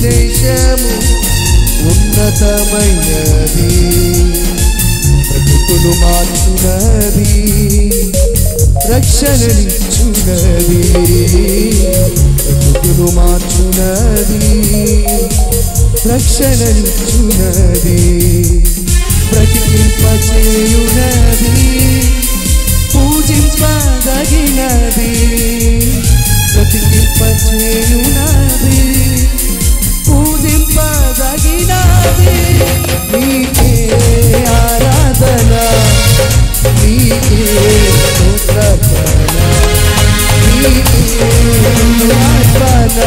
సువిశేషము ఉన్నతమైనది బ్రతుకులు మార్చునది రక్షణనిచ్చునది బ్రతుకులు మార్చునది రక్షణనిచ్చునది బ్రతికింపచేయునది పూజింపదగినది బ్రతికింపచేయునది పూజింపదగినది నీకే ఆరాధన నీకే స్తోత్రపణ నీకే అర్పణ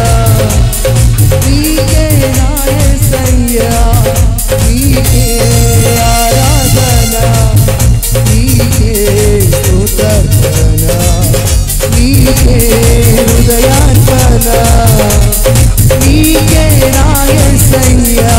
నీకే నాయసయ్యా నీకే ఆరాధన నీకే స్తోత్రపణ నీకే హృదయార్పణ నీకే నాయసయ్యా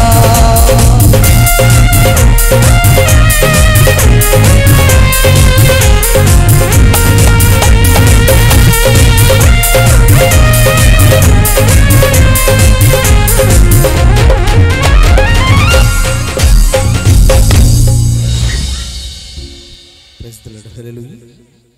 Praise the Lord. Hallelujah.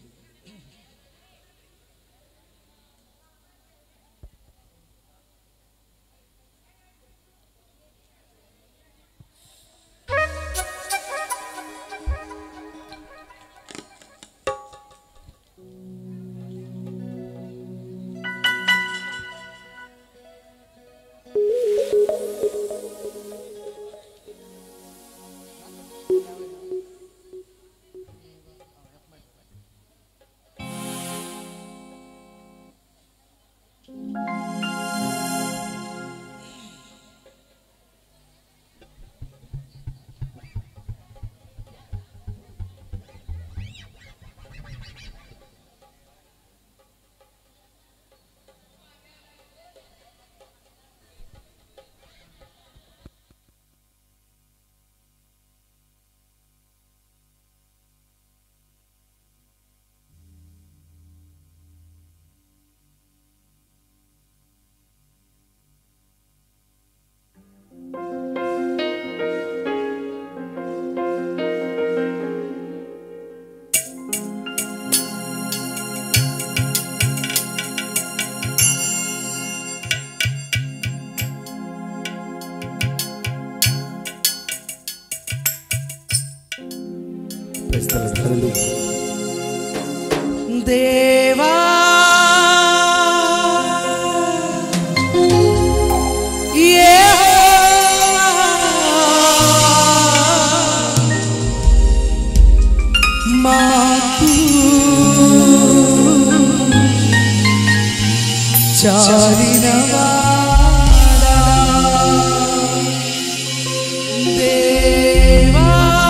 Praise the Lord. Hallelujah. దేవా మాకు చాలినవాడా దేవా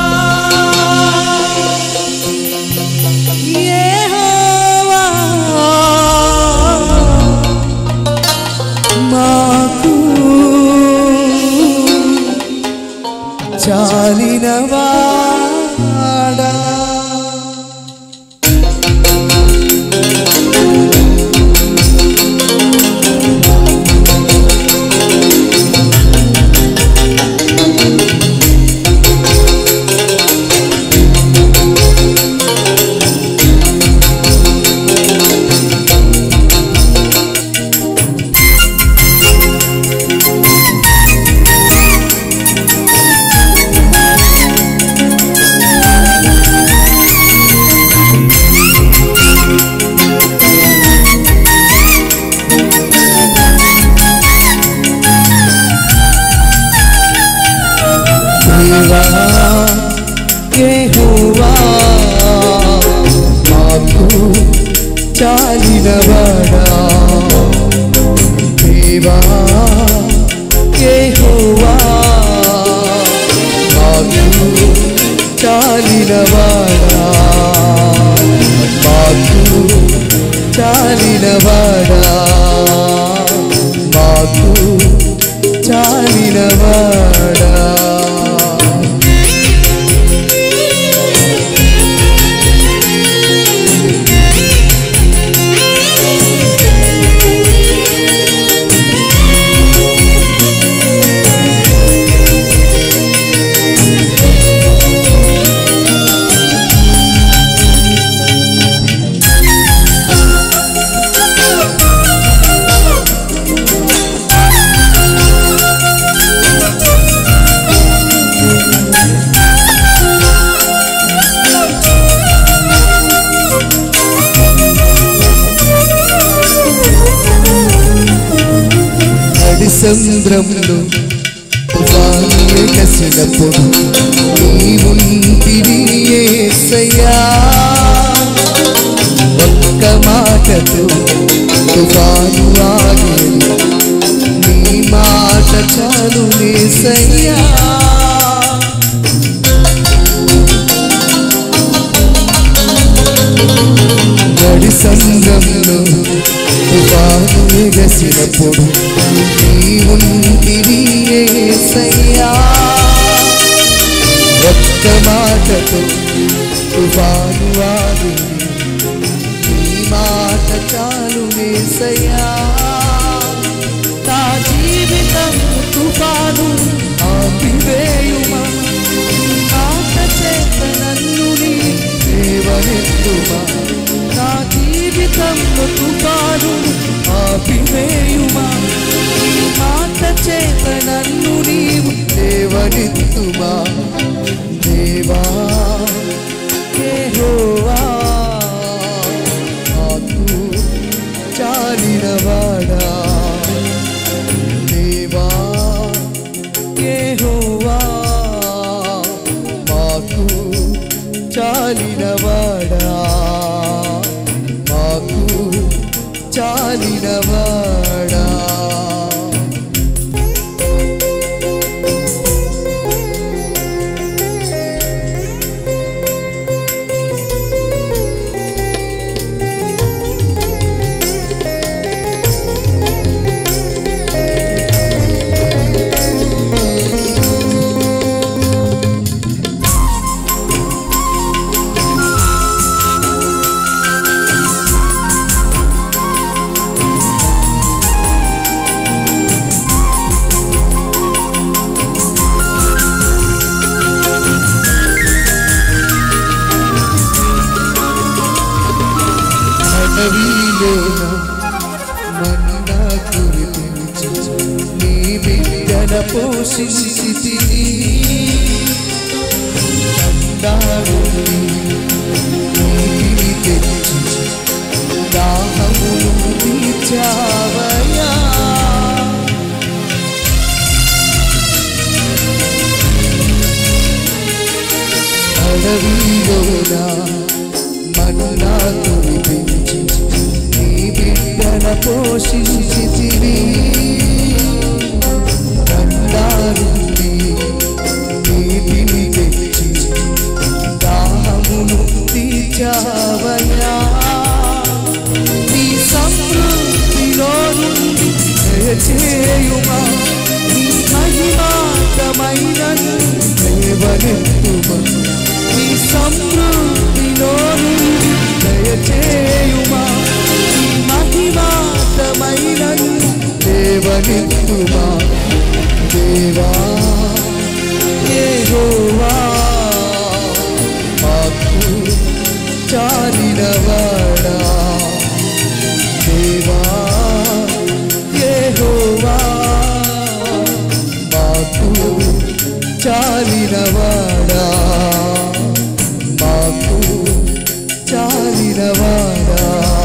యెహోవా మాకు చాలినవాడా దేవా యెహోవా మాకు చాలినవాడా దేవా యెహోవా మాకు చాలినవాడా మాకు చాలినవాడా మాకు చాలినవాడా సంద్రంలో తుఫాను ఎగసినప్పుడు నీవుంటివి యేసయ్యా ఒక్క మాటతో తుఫాను ఆగేది నీ మాట చాలు నేసయ్యా గడి సంగంలో తుఫాను ఎగసినప్పుడు నీవుంటివి యేసయ్యా ఒక్క మాటతో తుఫాను ఆగేది నీ మాట చాలు నేసయ్యా నా జీవితం తుఫాను ఆపివేయుమా మాట చేత నన్ను నీ దేవనెత్తుమా నా జీవితం తుఫాను ఆపివేయుమా మాట చేత నన్ను నీవు దేవనెత్తుమా దేవా యెహోవా నాకు చాలినవాడా దేవా యెహోవా మాకు చాలినవాడా మాకు చాలినవాడా అడవిలోన మన్నా కురిపించు నీ బిడ్డల పోషించితివి అందాడు నీటిని తెచ్చి దాహమును తీర్చావయ్యా అడవిలోన మన్నా కురిపించి నీ బిడ్డల పోషించితివి కందారుండి నీటిని తెచ్చి దాహమును తీర్చావయ్యా నీ సమృద్ధిలో నుండి దయచేయుమా నీ మహిమాతమైన దేవనెత్తుమా నీ సమృద్ధిలో నుండి దయచేయుమా నీ మహిమాతమైన దేవనెత్తుమా దేవా యెహోవా మాకు చాలినవాడా దేవా యెహోవా మాకు చాలినవాడా మాకు చాలినవాడా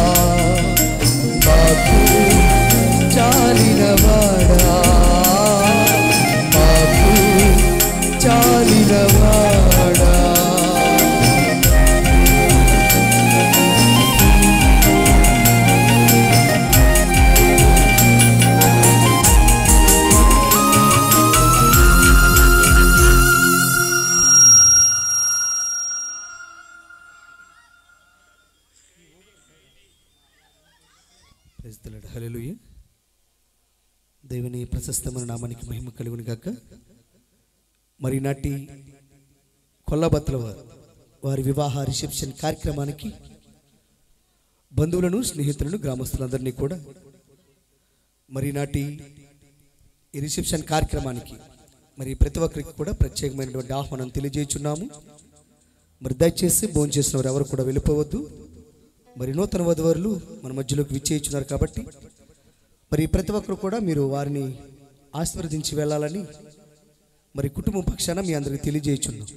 మాకు చాలినవాడా మాకు చాలినవాడా హల్లెలూయా దేవుని ప్రశస్తమైన నామానికి మహిమ కలుగును గాక మరి నాటి కొల్లబత్తుల వారు వారి వివాహ రిసెప్షన్ కార్యక్రమానికి బంధువులను స్నేహితులను గ్రామస్తులందరినీ కూడా మరి నాటి ఈ రిసెప్షన్ కార్యక్రమానికి మరి ప్రతి ఒక్కరికి కూడా ప్రత్యేకమైనటువంటి ఆహ్వానం తెలియజేస్తున్నాము మరి దయచేసి భోజనం చేసిన వారు ఎవరు కూడా వెళ్ళిపోవద్దు మరి నూతన వధువరులు మన మధ్యలోకి విచ్చేయించున్నారు కాబట్టి మరి ప్రతి ఒక్కరు కూడా మీరు వారిని ఆశీర్వదించి వెళ్ళాలని మరి కుటుంబం పక్షాన మీ అందరికి తెలియజేయుచున్నాం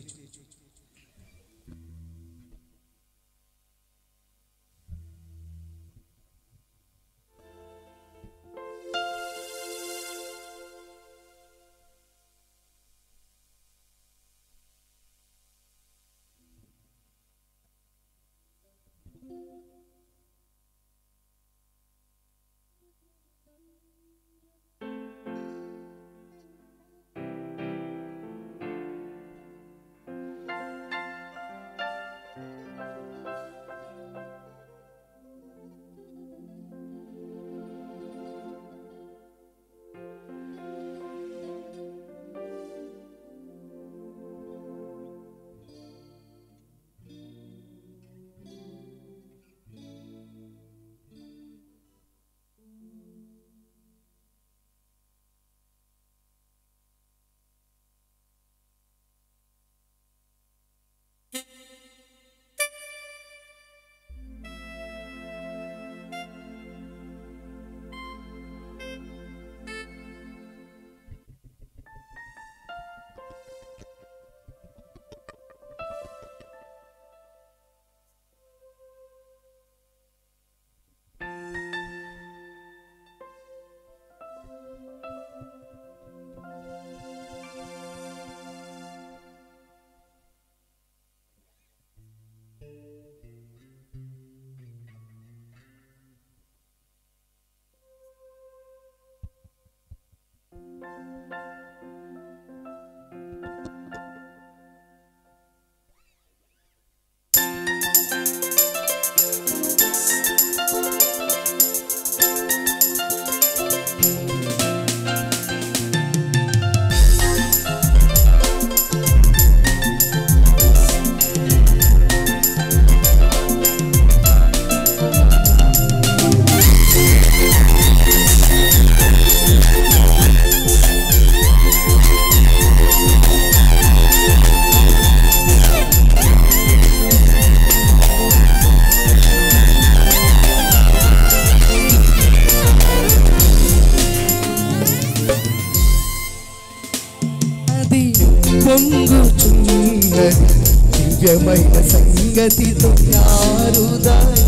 దివ్యమైన సంగతితో నారుదాయ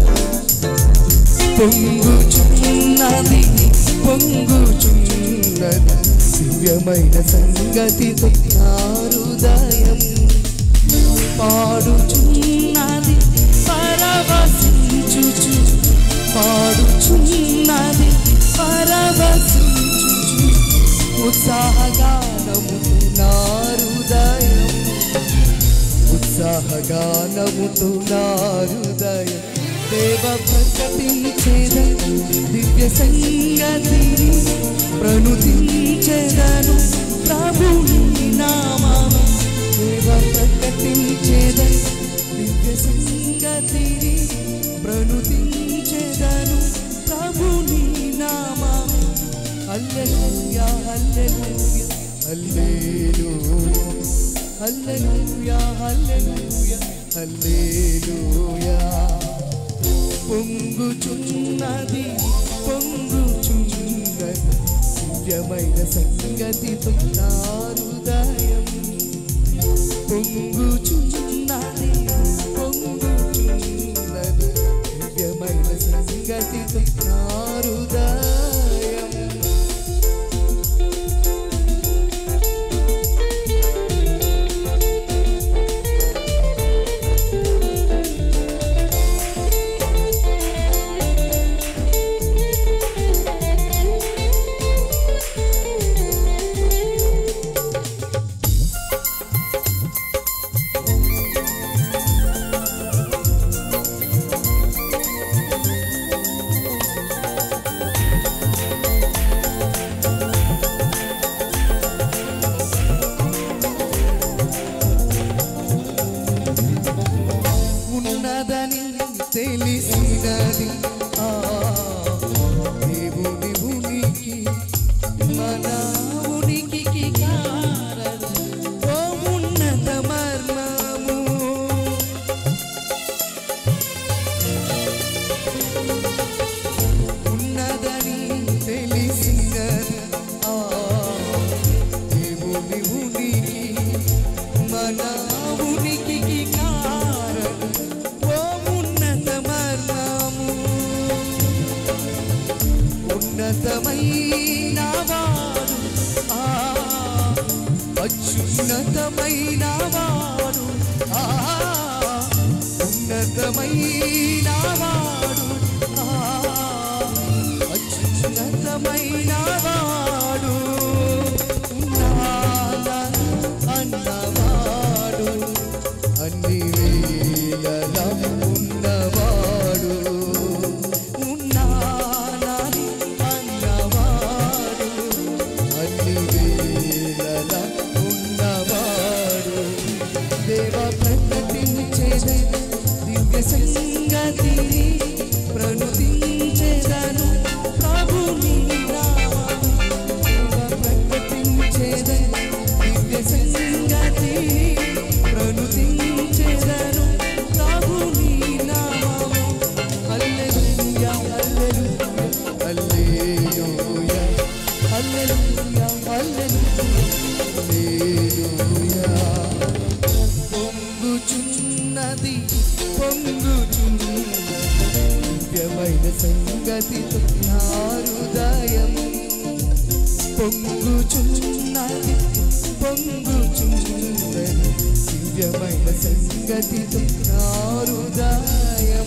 పొంగుచున్నది పొంగుచున్నది దివ్యమైన సంగతితో నారుదయం పాడుచున్నది పరవశించుచు పాడుచున్నది పరవశించుచు ఉత్సాహగానము నారుదయం ఉత్సాహగానముతో నారుదయం దేవ ప్రకటించేద దివ్య సంగతిని ప్రణుతించెదను ప్రభుని నామము దేవ ప్రకటించేద దివ్య సంగతిని ప్రణుతించెదను ప్రభుని నామము హల్లెలూయా హల్లెలూయా హల్లెలూయా హల్లెలూయా హల్లెలూయా హల్లెలూయా పొంగుచున్నది పొంగుచున్నది దివ్యమైన సంగతితో నారుదయం పొంగుచున్నది పొంగుచున్నది దివ్యమైన సంగతితో నారుదయం ఉన్నదని తెలిసినది ఆ దేవుని ఉనికి మన ఉనికికి కారణం ఓ ఉన్నత మర్మము ఉన్నదని తెలిసినది ఆ దేవుని ఉనికి మన ఉనికికి కారణం ఓ ఉన్నత మర్మము ఉన్నతమైన వాడు ఆ అత్యున్నతమైన వాడు ఆ ఉన్నతమైన వాడు ఆ అత్యున్నతమైన వాడు ఉన్నాడా అన్నవాడు అన్ని వేళలా ఉన్నవాడు ఉన్నానని అన్నవాడు అన్ని వేళల ఉన్నవాడు దేవ ప్రకటించేదే దివ్య సంగతిని ప్రణుతించెదను ప్రభుని నామము దేవ ప్రకటించేదే దివ్య సంగతి ప్రణుతించెదను ప్రభుని నామము హల్లెలూయా హల్లెలూయా హల్లెలూయా హల్లెలూయా హల్లెలూయా పొంగుచున్నది పొంగుచున్నది దివ్యమైన సంగతితో నా హృదయం పొంగుచున్నది పొంగుచున్నది దివ్యమైన సంగతితో నా హృదయం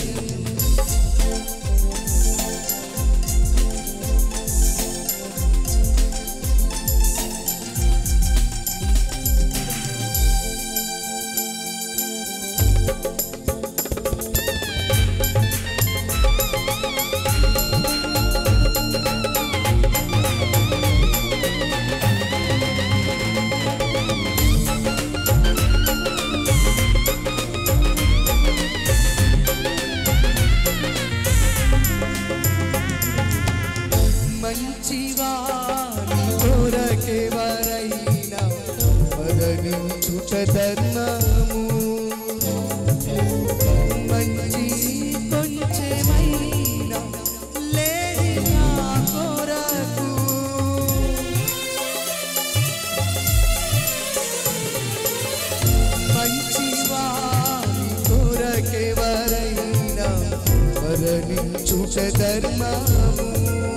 మరణించుట ధర్మము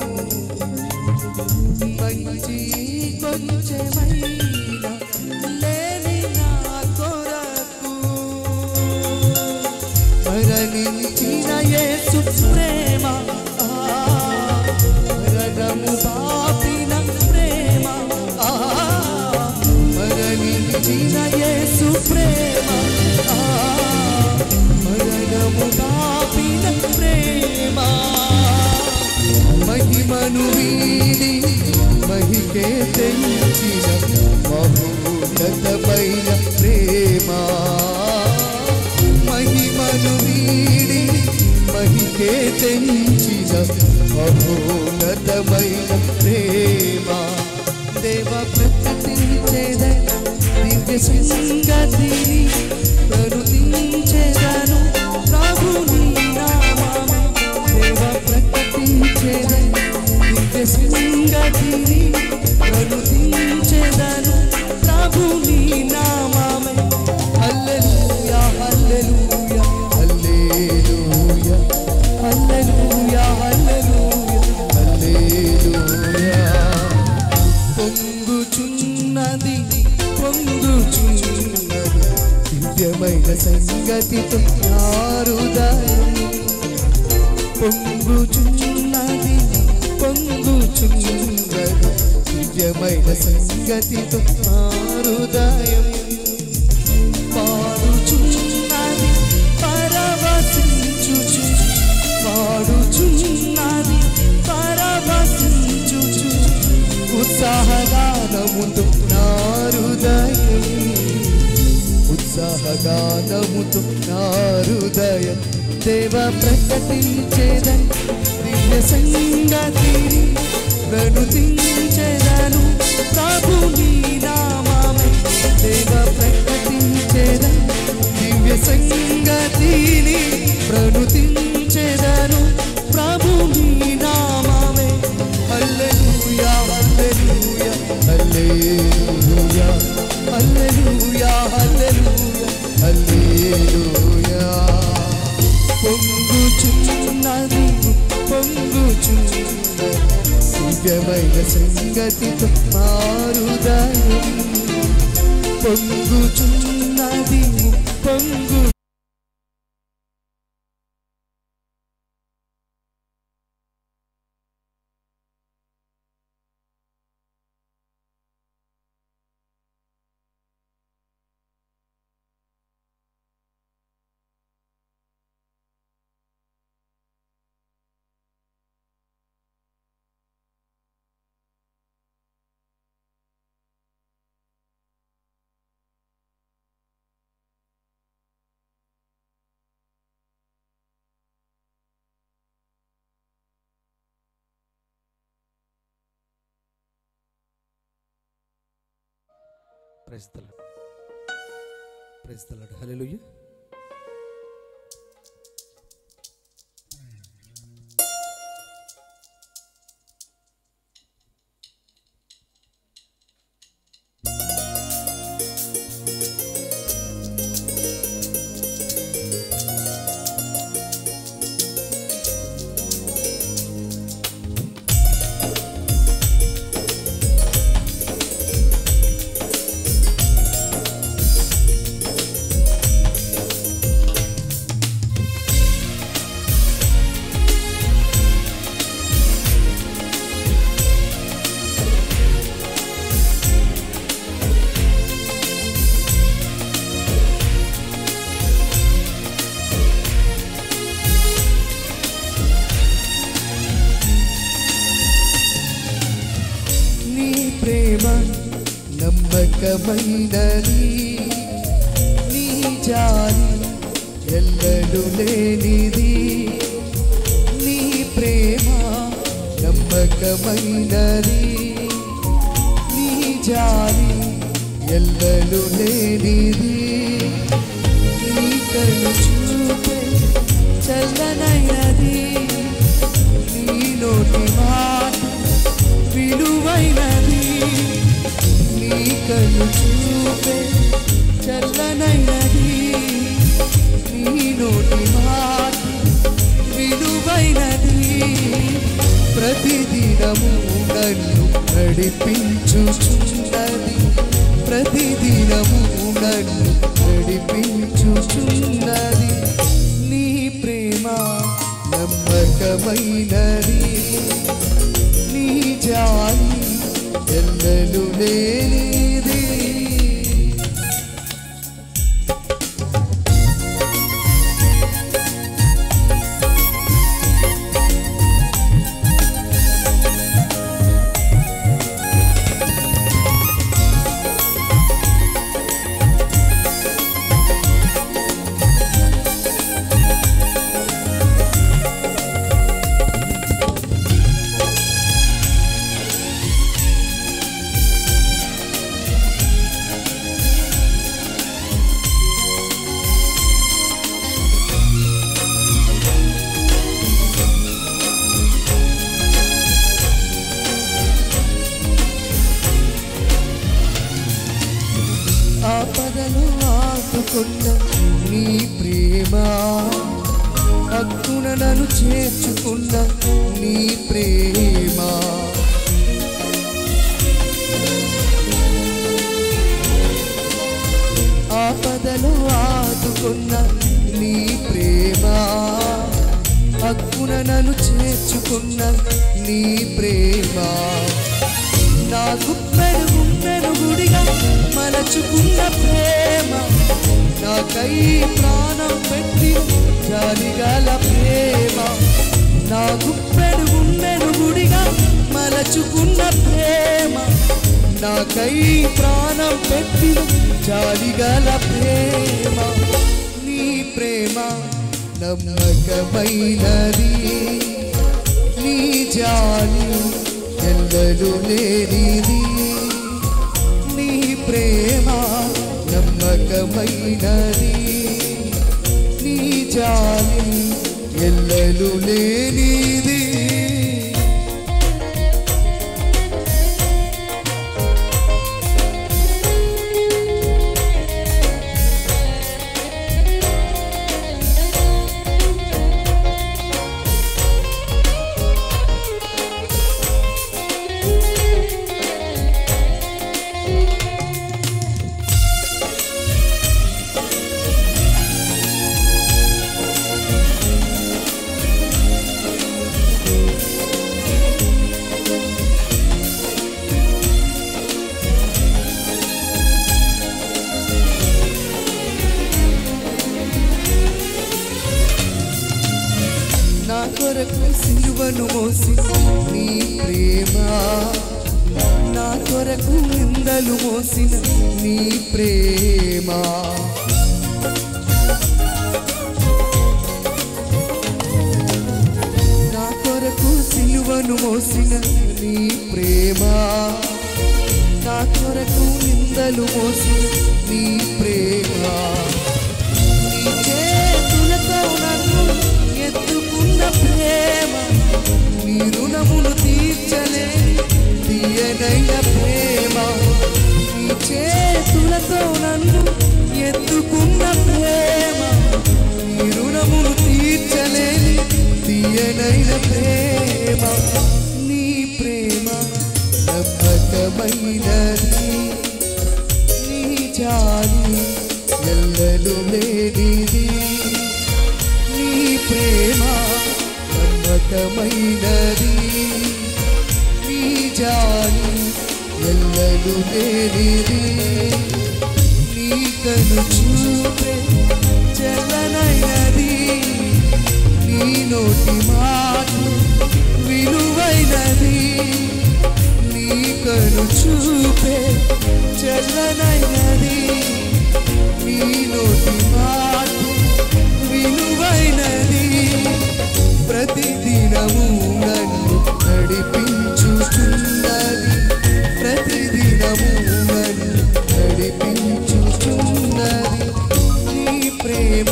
మంచి కొంచెమైనా లేని నా కొరకు మరణించిన యేసు ప్రేమ ఆ, మరణము పాపిన ప్రేమ ఆ, మరణించిన యేసు ప్రేమ ఆ, మరణము పాపిన ప్రేమ మహిమను వీడి మహికే తెంచిన బహున్నతమైన ప్రేమ మహిమను వీడి మహికే తెంచిన బహున్నతమైన ప్రేమ దేవ ప్రకటించేద దివ్య సంగతిని కరుణించేదను ప్రభుని నామమే దేవ ప్రకటించేద దివ్య సంగతిని కరుణించేదను ప్రభుని నామమే హల్లెలూయా హల్లెలూయా హల్లెలూయా హల్లెలూయా హల్లెలూయా హల్లెలూయా పొంగుచున్నది పొంగుచున్నది దివ్యమైన సంగతితో నా హృదయం పొంగుచున్నది పొంగుచున్నది దివ్యమైన సంగతితో నా హృదయం పాడుచున్నది పరవశించుచు పాడుచున్నది పరవశించుచు ఉత్సాహగానముతో నా హృదయం ఉత్సాహగానముతో నా హృదయం దేవ ప్రకటించేదన్ దివ్య సంగతిని ప్రణుతించేదను ప్రభుని నామమే దేవ ప్రకటించేదన్ దివ్య సంగతిని ప్రణుతించేదను ప్రభుని నామమే హల్లెలూయా హల్లెలూయా హల్లెలూయా హల్లెలూయా హల్లెలూయా హల్లెలూయా పొంగుచున్నది పొంగుచున్నది దివ్యమైన సంగతితో మారుదాయం పొంగుచున్నది పొంగు ప్రస్తుతం ప్రస్తుతం హల్లెలూయా నీ ప్రేమ నమ్మకమైనది నీ జాలి ఎల్లడు లేనిది నీ ప్రేమ నమ్మకమైనది నీ జాలి ఎల్లడు లేనిది నీ కను చూపే చల్లనైనది నీ నోటి మాట విలువైనది నీ కను చూపే చల్లనైనది నీ నోటి మాట విలువ ప్రతిదినము నన్ను నడిపించుచున్నది ప్రతిదినము నన్ను నడిపించుచున్నది నీ ప్రేమ నమ్మకమైనది నీ జాలి ఎల్లలు లేనిది ఆపదలు ఆదుకున్న నీ ప్రేమ హక్కున నన్ను చేర్చుకున్న నీ ప్రేమ ఆపదలు ఆదుకున్న నీ ప్రేమ హక్కున నన్ను చేర్చుకున్న నీ ప్రేమ నా గుప్పెడు గుప్పెడు గుడిగా మలచుకున్న ప్రేమ నాకై ప్రాణం పెట్టి జాలిగల ప్రేమ నా గుప్పెడు గుండెడు గుడిగా మలచుకున్న ప్రేమ నాకై ప్రాణం పెట్టి జాలిగల ప్రేమ నీ ప్రేమ నమ్మకమైనది నీ జాలి ఎల్లలు లేనిది నీ ప్రేమ నమ్మకమైనది నీ జాలి ఎల్లలు లేనిది నా కొరకు సిలువను మోసి నీ ప్రేమ నా కొరకు నిందలు మోసిన నీ ప్రేమ నా కొరకు సిలువను మోసిన నీ ప్రేమ నా కొరకు నిందలు మోసిన నీ ప్రేమ నీ చేతులతో నన్ను ఎత్తుకున్న ప్రేమ నీ రుణమును తీర్చలేని తీయనైన ప్రేమ నీ చేతులతో నన్ను ఎత్తుకున్న ప్రేమ నీ రుణమును తీర్చలేని తీయనైన ప్రేమ నీ ప్రేమ నమ్మకమైనది నీ జాలి ఎల్లలు లేనిది నీ ప్రేమ నమ్మకమైనది నీ జాలి ఎల్లలు లేనిది నీ కను చూపే చల్లనైనది నీ నోటి మాట విలువైనది నీ కను చూపే చల్లనైనది నీ నోటి మాట విలువైనది ప్రతిదినము నన్ను నడిపించుచున్నది ప్రతిదినము నన్ను నడిపించుచున్నది నీ ప్రేమ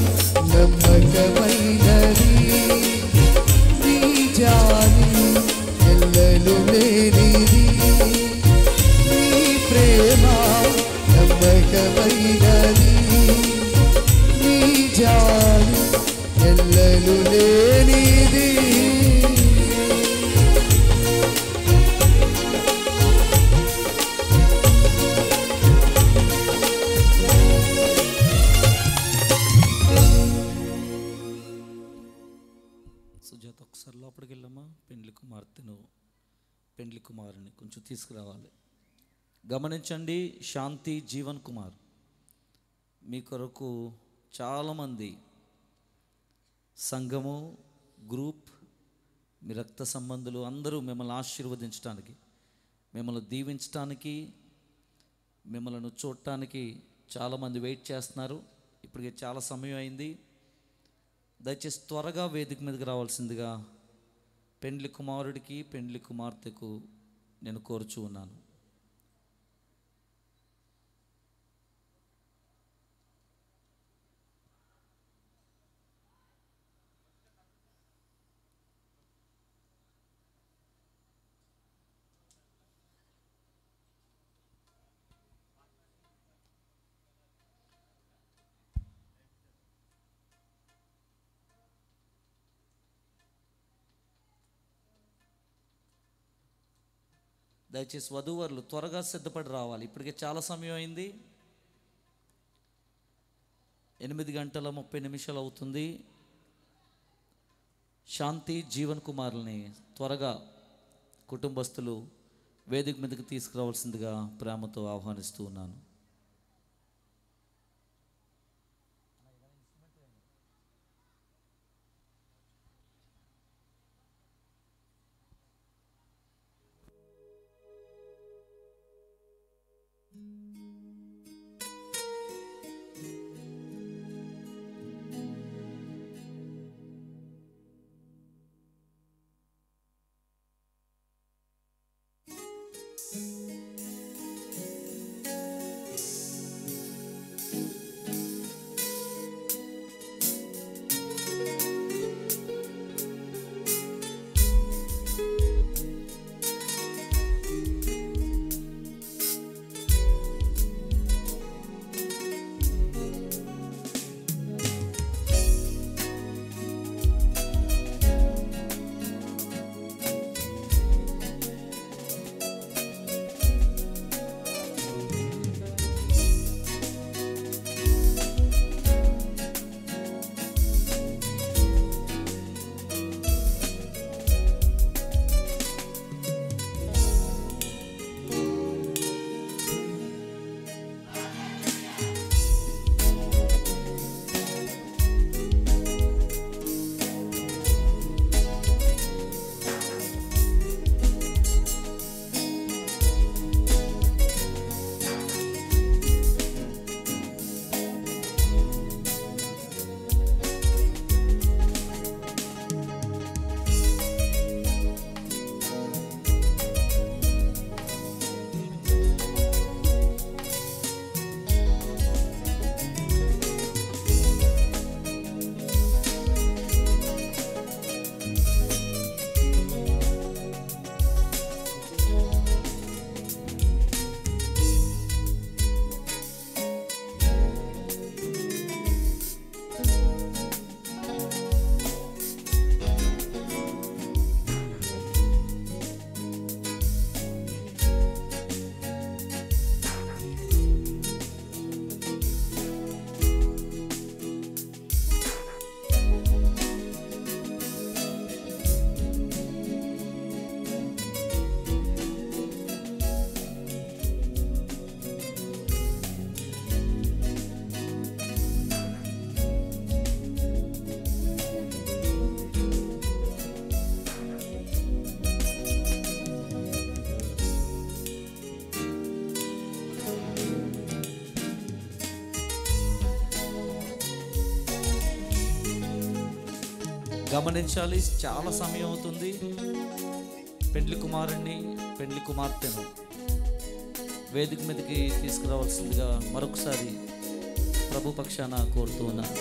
నమ్మకమైనది నీ జాలి ఎల్లలు లేనిది నీ ప్రేమ నమ్మకమైనది నీ జాలి ఎల్లలు లేనిది సుజాత ఒకసారి లోపలికి వెళ్ళమ్మా పెండ్లి కుమార్తెను పెండ్లి కుమారుని కొంచెం తీసుకురావాలి గమనించండి శాంతి జీవన్ కుమార్ మీ కొరకు చాలామంది సంఘము గ్రూప్ మీ రక్త సంబంధులు అందరూ మిమ్మల్ని ఆశీర్వదించడానికి మిమ్మల్ని దీవించడానికి మిమ్మల్ని చూడటానికి చాలామంది వెయిట్ చేస్తున్నారు ఇప్పటికే చాలా సమయం అయింది దయచేసి త్వరగా వేదిక మీదకి రావాల్సిందిగా పెండ్లి కుమారుడికి పెండ్లి కుమార్తెకు నేను కోరుచూ ఉన్నాను దయచేసి వధూవరులు త్వరగా సిద్ధపడి రావాలి ఇప్పటికే చాలా సమయం అయింది ఎనిమిది గంటల ముప్పై నిమిషాలు అవుతుంది శాంతి జీవన్ కుమారుల్ని త్వరగా కుటుంబస్తులు వేదిక మీదకి తీసుకురావాల్సిందిగా ప్రేమతో ఆహ్వానిస్తూ ఉన్నాను గమనించాలి చాలా సమయం అవుతుంది పెండ్లి కుమారుణ్ణి పెండ్లి కుమార్తెను వేదిక మీదకి తీసుకురావాల్సిందిగా మరొకసారి ప్రభు పక్షాన కోరుతూ ఉన్నాను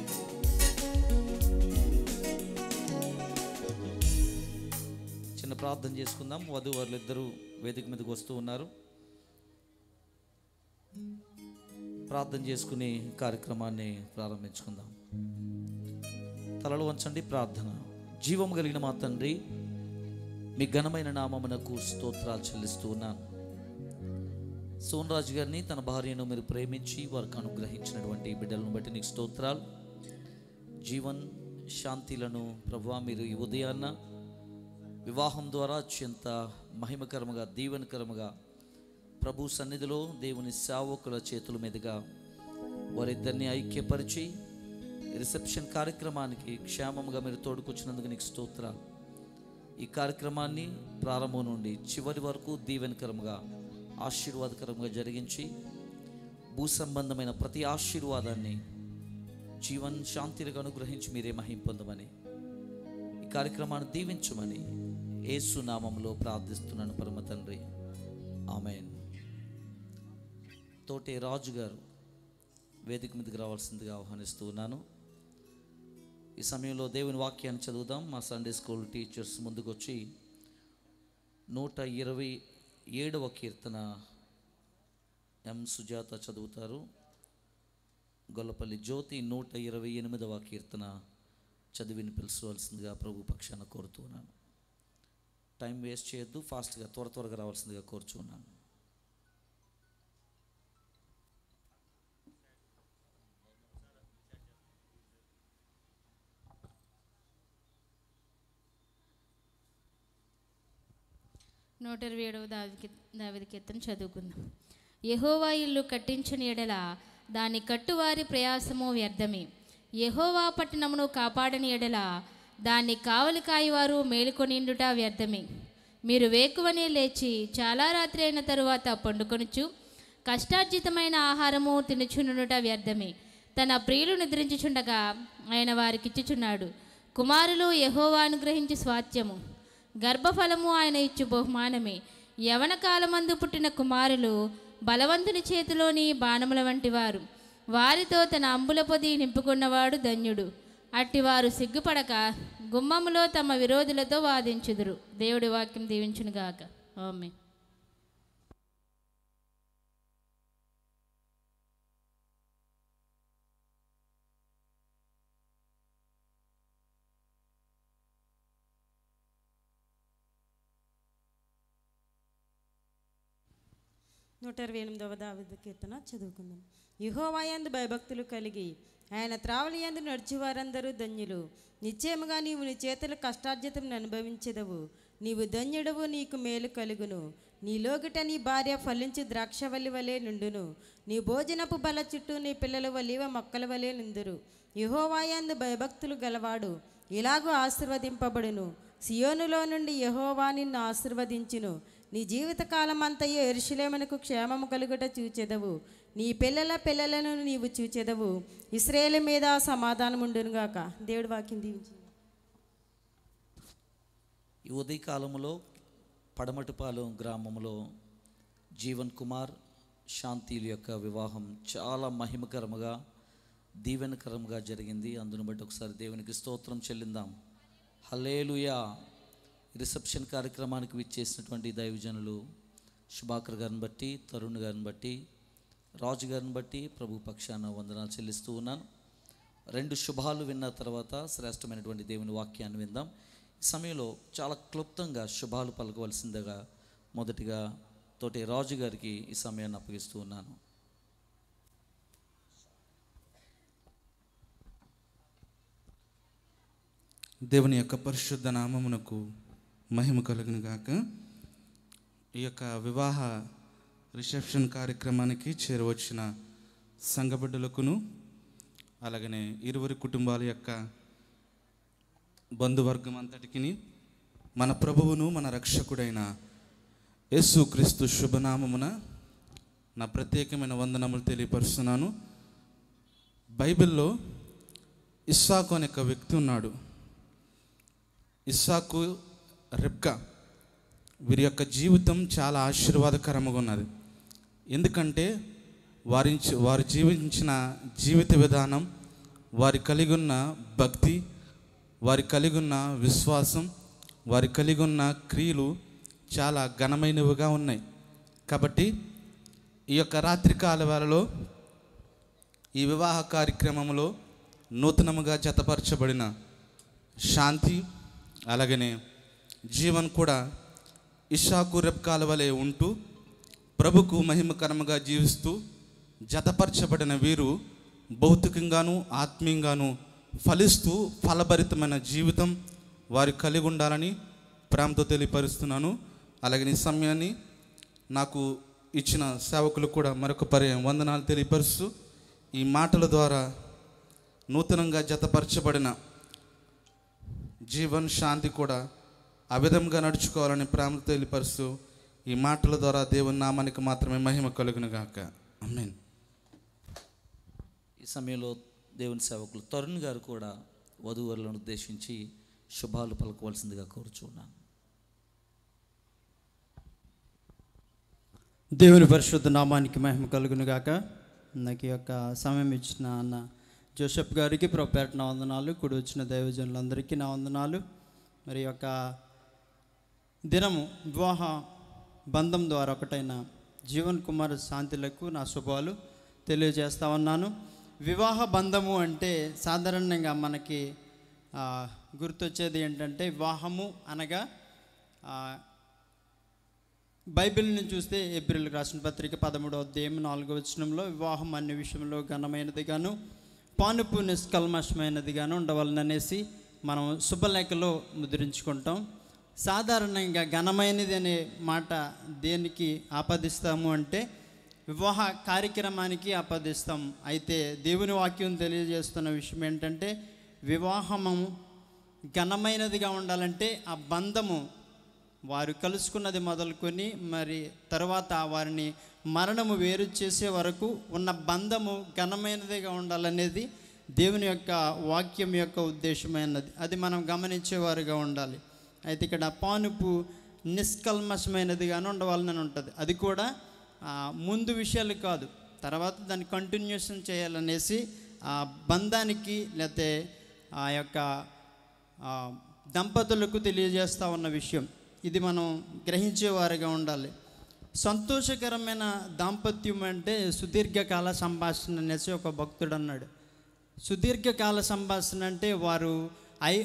చిన్న ప్రార్థన చేసుకుందాం వధువరులు ఇద్దరు వేదిక మీదకి వస్తూ ఉన్నారు ప్రార్థన చేసుకుని కార్యక్రమాన్ని ప్రారంభించుకుందాం తలలు వంచండి ప్రార్థన జీవం కలిగిన మా తండ్రి మీ ఘనమైన నామమునకు స్తోత్రాలు చెల్లిస్తూ ఉన్నాను సోనరాజు గారిని తన భార్యను మీరు ప్రేమించి వారికి అనుగ్రహించినటువంటి ఈ బిడ్డలను బట్టి నీకు స్తోత్రాలు జీవన్ శాంతిలను ప్రభా మీరు ఈ ఉదయాన్న వివాహం ద్వారా అత్యంత మహిమకరముగా దీవెనకరముగా ప్రభు సన్నిధిలో దేవుని సేవకుల చేతుల మీదుగా వారిద్దరిని ఐక్యపరిచి రిసెప్షన్ కార్యక్రమానికి క్షేమముగా మీరు తోడుకొచ్చినందుకు నీకు స్తోత్రాలు ఈ కార్యక్రమాన్ని ప్రారంభం నుండి చివరి వరకు దీవెనకరముగా ఆశీర్వాదకరంగా జరిగించి భూ సంబంధమైన ప్రతి ఆశీర్వాదాన్ని జీవన్ శాంతిగా అనుగ్రహించి మీరే మహిం పొందమని ఈ కార్యక్రమాన్ని దీవించమని యేసు నామంలో ప్రార్థిస్తున్నాను పరమ తండ్రి ఆమెన్ తోటే రాజు గారు వేదిక మీదకి రావాల్సిందిగా ఆహ్వానిస్తూ ఉన్నాను ఈ సమయంలో దేవుని వాక్యాన్ని చదువుదాం మా సండే స్కూల్ టీచర్స్ ముందుకు వచ్చి నూట ఇరవై ఏడవ కీర్తన ఎం సుజాత చదువుతారు గొల్లపల్లి జ్యోతి నూట ఇరవై ఎనిమిదవ కీర్తన చదివిని పిలుచవలసిందిగా ప్రభు పక్షాన కోరుతున్నాను టైం వేస్ట్ చేయొద్దు ఫాస్ట్గా త్వర త్వరగా రావాల్సిందిగా కోరుచున్నాను నూట ఇరవై ఏడవ దావికి దావిది కీర్తన చదువుకుందాం యహోవా ఇల్లు కట్టించని ఎడల దాని కట్టువారి ప్రయాసము వ్యర్థమే యహోవా పట్టణమును కాపాడని ఎడల దాన్ని కావలి కాయవారు మేలుకొనిండుట వ్యర్థమే మీరు వేకువనే లేచి చాలా రాత్రి అయిన తరువాత పండుకొనుచు కష్టార్జితమైన ఆహారము తినుచునుట వ్యర్థమే తన ప్రియులు నిద్రించుచుండగా ఆయన వారికిచ్చుచున్నాడు కుమారులు యహోవా అనుగ్రహించి స్వాస్థ్యము గర్భఫలము ఆయన ఇచ్చు బహుమానమే యవన కాలమందు పుట్టిన కుమారులు బలవంతుని చేతిలోని బాణముల వంటి వారు వారితో తన అంబుల పొది నింపుకున్నవాడు ధన్యుడు అట్టివారు సిగ్గుపడక గుమ్మములో తమ విరోధులతో వాదించుదురు దేవుడి వాక్యం దీవించునుగాక ఆమె నూట ఇరవై ఎనిమిదవ దావిద కీర్తన చదువుకుందాం యుహోవాయందు భయభక్తులు కలిగి ఆయన త్రావలి యందు నడిచి వారందరూ ధన్యులు నిశ్చయముగా నీవు నీ చేతుల కష్టార్జితం అనుభవించెదవు నీవు ధన్యుడవు నీకు మేలు కలుగును నీ లోగిట నీ భార్య ఫలించి ద్రాక్షవల్లి వలె నుండును నీ భోజనపు బల చుట్టూ నీ పిల్లల వలివ మొక్కల వలె నిందురు యహోవాయందు భయభక్తులు గలవాడు ఇలాగూ ఆశీర్వదింపబడును సియోనులో నుండి యహోవా నిన్ను ఆశీర్వదించును నీ జీవితకాలం అంతయు ఎరుషులేమనకు క్షేమము కలుగుట చూచెదవు నీ పిల్లల పిల్లలను నీవు చూచెదవు ఇస్రాయేల్ మీద సమాధానం ఉండునుగాక దేవుడి వాక్యం దీవించి ఈ ఉదయకాలంలో పడమటిపాలెం గ్రామంలో జీవన్ కుమార్ శాంతిల యొక్క వివాహం చాలా మహిమకరముగా దీవెనకరంగా జరిగింది అందును బట్టి ఒకసారి దేవునికి స్తోత్రం చెల్లిందాం హలేలుయా రిసెప్షన్ కార్యక్రమానికి విచ్చేసినటువంటి దైవజనులు శుభాకర్ గారిని బట్టి తరుణ్ గారిని బట్టి రాజు గారిని బట్టి ప్రభు పక్షాన వందనాలు చెల్లిస్తూ ఉన్నాను రెండు శుభాలు విన్న తర్వాత శ్రేష్టమైనటువంటి దేవుని వాక్యాన్ని విందాం ఈ సమయంలో చాలా క్లుప్తంగా శుభాలు పలకవలసిందిగా మొదటిగా తోటి రాజు గారికి ఈ సమయాన్ని అప్పగిస్తూ ఉన్నాను దేవుని యొక్క పరిశుద్ధ నామమునకు మహిమ కలుగును గాక ఈ యొక్క వివాహ రిసెప్షన్ కార్యక్రమానికి చేరవచ్చిన సంఘబిడ్డలకును అలాగనే ఇరువురి కుటుంబాల యొక్క బంధువర్గం అంతటికి మన ప్రభువును మన రక్షకుడైన యేసుక్రీస్తు శుభనామమున నా ప్రత్యేకమైన వందనములు తెలియపరుస్తున్నాను బైబిల్లో ఇస్సాకు అనే ఒక వ్యక్తి ఉన్నాడు ఇస్సాకు రెబ్కా వీరి యొక్క జీవితం చాలా ఆశీర్వాదకరంగా ఉన్నది ఎందుకంటే వారి వారు జీవించిన జీవిత విధానం వారి కలిగి ఉన్న భక్తి వారి కలిగి ఉన్న విశ్వాసం వారి కలిగి ఉన్న క్రియలు చాలా ఘనమైనవిగా ఉన్నాయి కాబట్టి ఈ యొక్క రాత్రికాల వేళలో ఈ వివాహ కార్యక్రమంలో నూతనముగా జతపరచబడిన శాంతి అలాగనే జీవన్ కూడా ఇషాకు రెబ్కాల వలె ఉంటూ ప్రభుకు మహిమకరముగా జీవిస్తూ జతపరచబడిన వీరు భౌతికంగాను ఆత్మీయంగాను ఫలిస్తూ ఫలభరితమైన జీవితం వారు కలిగి ఉండాలని ప్రేమతో తెలియపరుస్తున్నాను అలాగే ఈ సమయాన్ని నాకు ఇచ్చిన సేవకులు కూడా మరొక పర్యాయం వందనాలు తెలియపరుస్తూ ఈ మాటల ద్వారా నూతనంగా జతపరచబడిన జీవన్ శాంతి కూడా ఆ విధంగా నడుచుకోవాలని ప్రేమతో తెలియపరుస్తూ ఈ మాటల ద్వారా దేవుని నామానికి మాత్రమే మహిమ కలుగును గాక అమ్మేన్ ఈ సమయంలో దేవుని సేవకులు తరుణ్ గారు కూడా వధువరులను ఉద్దేశించి శుభాలు పలకవలసిందిగా కోరుచున్నాను దేవుని పరిశుద్ధ నామానికి మహిమ కలుగును గాక నాకు ఈ యొక్క సమయం ఇచ్చిన అన్న జోసెఫ్ గారికి ప్రొపేట నా వందనాలు కూడి వచ్చిన దైవజనులందరికీ నా వందనాలు మరి ఈ యొక్క దినము వివాహ బంధం ద్వారా ఒకటైన జీవన్ కుమార్ శాంతిలకు నా శుభాలు తెలియజేస్తా ఉన్నాను వివాహ బంధము అంటే సాధారణంగా మనకి ఆ, గుర్తొచ్చేది ఏంటంటే వివాహము అనగా ఆ, బైబిల్ని చూస్తే ఏప్రిల్ రాసిన పత్రిక పదమూడవ అధ్యాయం నాలుగో వచనంలో వివాహం అన్ని విషయంలో ఘనమైనది గాను పానుపు నిష్కల్మషమైనది గాను ఉండవలననేసి మనం శుభలేఖలో ముద్రించుకుంటాం సాధారణంగా ఘనమైనది అనే మాట దేనికి ఆపాదిస్తాము అంటే వివాహ కార్యక్రమానికి ఆపాదిస్తాం అయితే దేవుని వాక్యం తెలియజేస్తున్న విషయం ఏంటంటే వివాహము ఘనమైనదిగా ఉండాలంటే ఆ బంధము వారు కలుసుకున్నది మొదలుకొని మరి తర్వాత వారిని మరణము వేరు చేసే వరకు ఉన్న బంధము ఘనమైనదిగా ఉండాలనేది దేవుని యొక్క వాక్యం యొక్క ఉద్దేశమైనది అది మనం గమనించేవారుగా ఉండాలి అయితే ఇక్కడ పానుపు నిష్కల్మషమైనదిగానే ఉండవాలని ఉంటుంది అది కూడా ఆ, ముందు విషయాలు కాదు తర్వాత దాన్ని కంటిన్యూషన్ చేయాలనేసి ఆ బంధానికి లేకపోతే ఆ యొక్క ఆ, దంపతులకు తెలియజేస్తా ఉన్న విషయం ఇది మనం గ్రహించేవారుగా ఉండాలి సంతోషకరమైన దాంపత్యం అంటే సుదీర్ఘకాల సంభాషణ అనేసి ఒక భక్తుడు అన్నాడు సుదీర్ఘకాల సంభాషణ అంటే వారు ఐ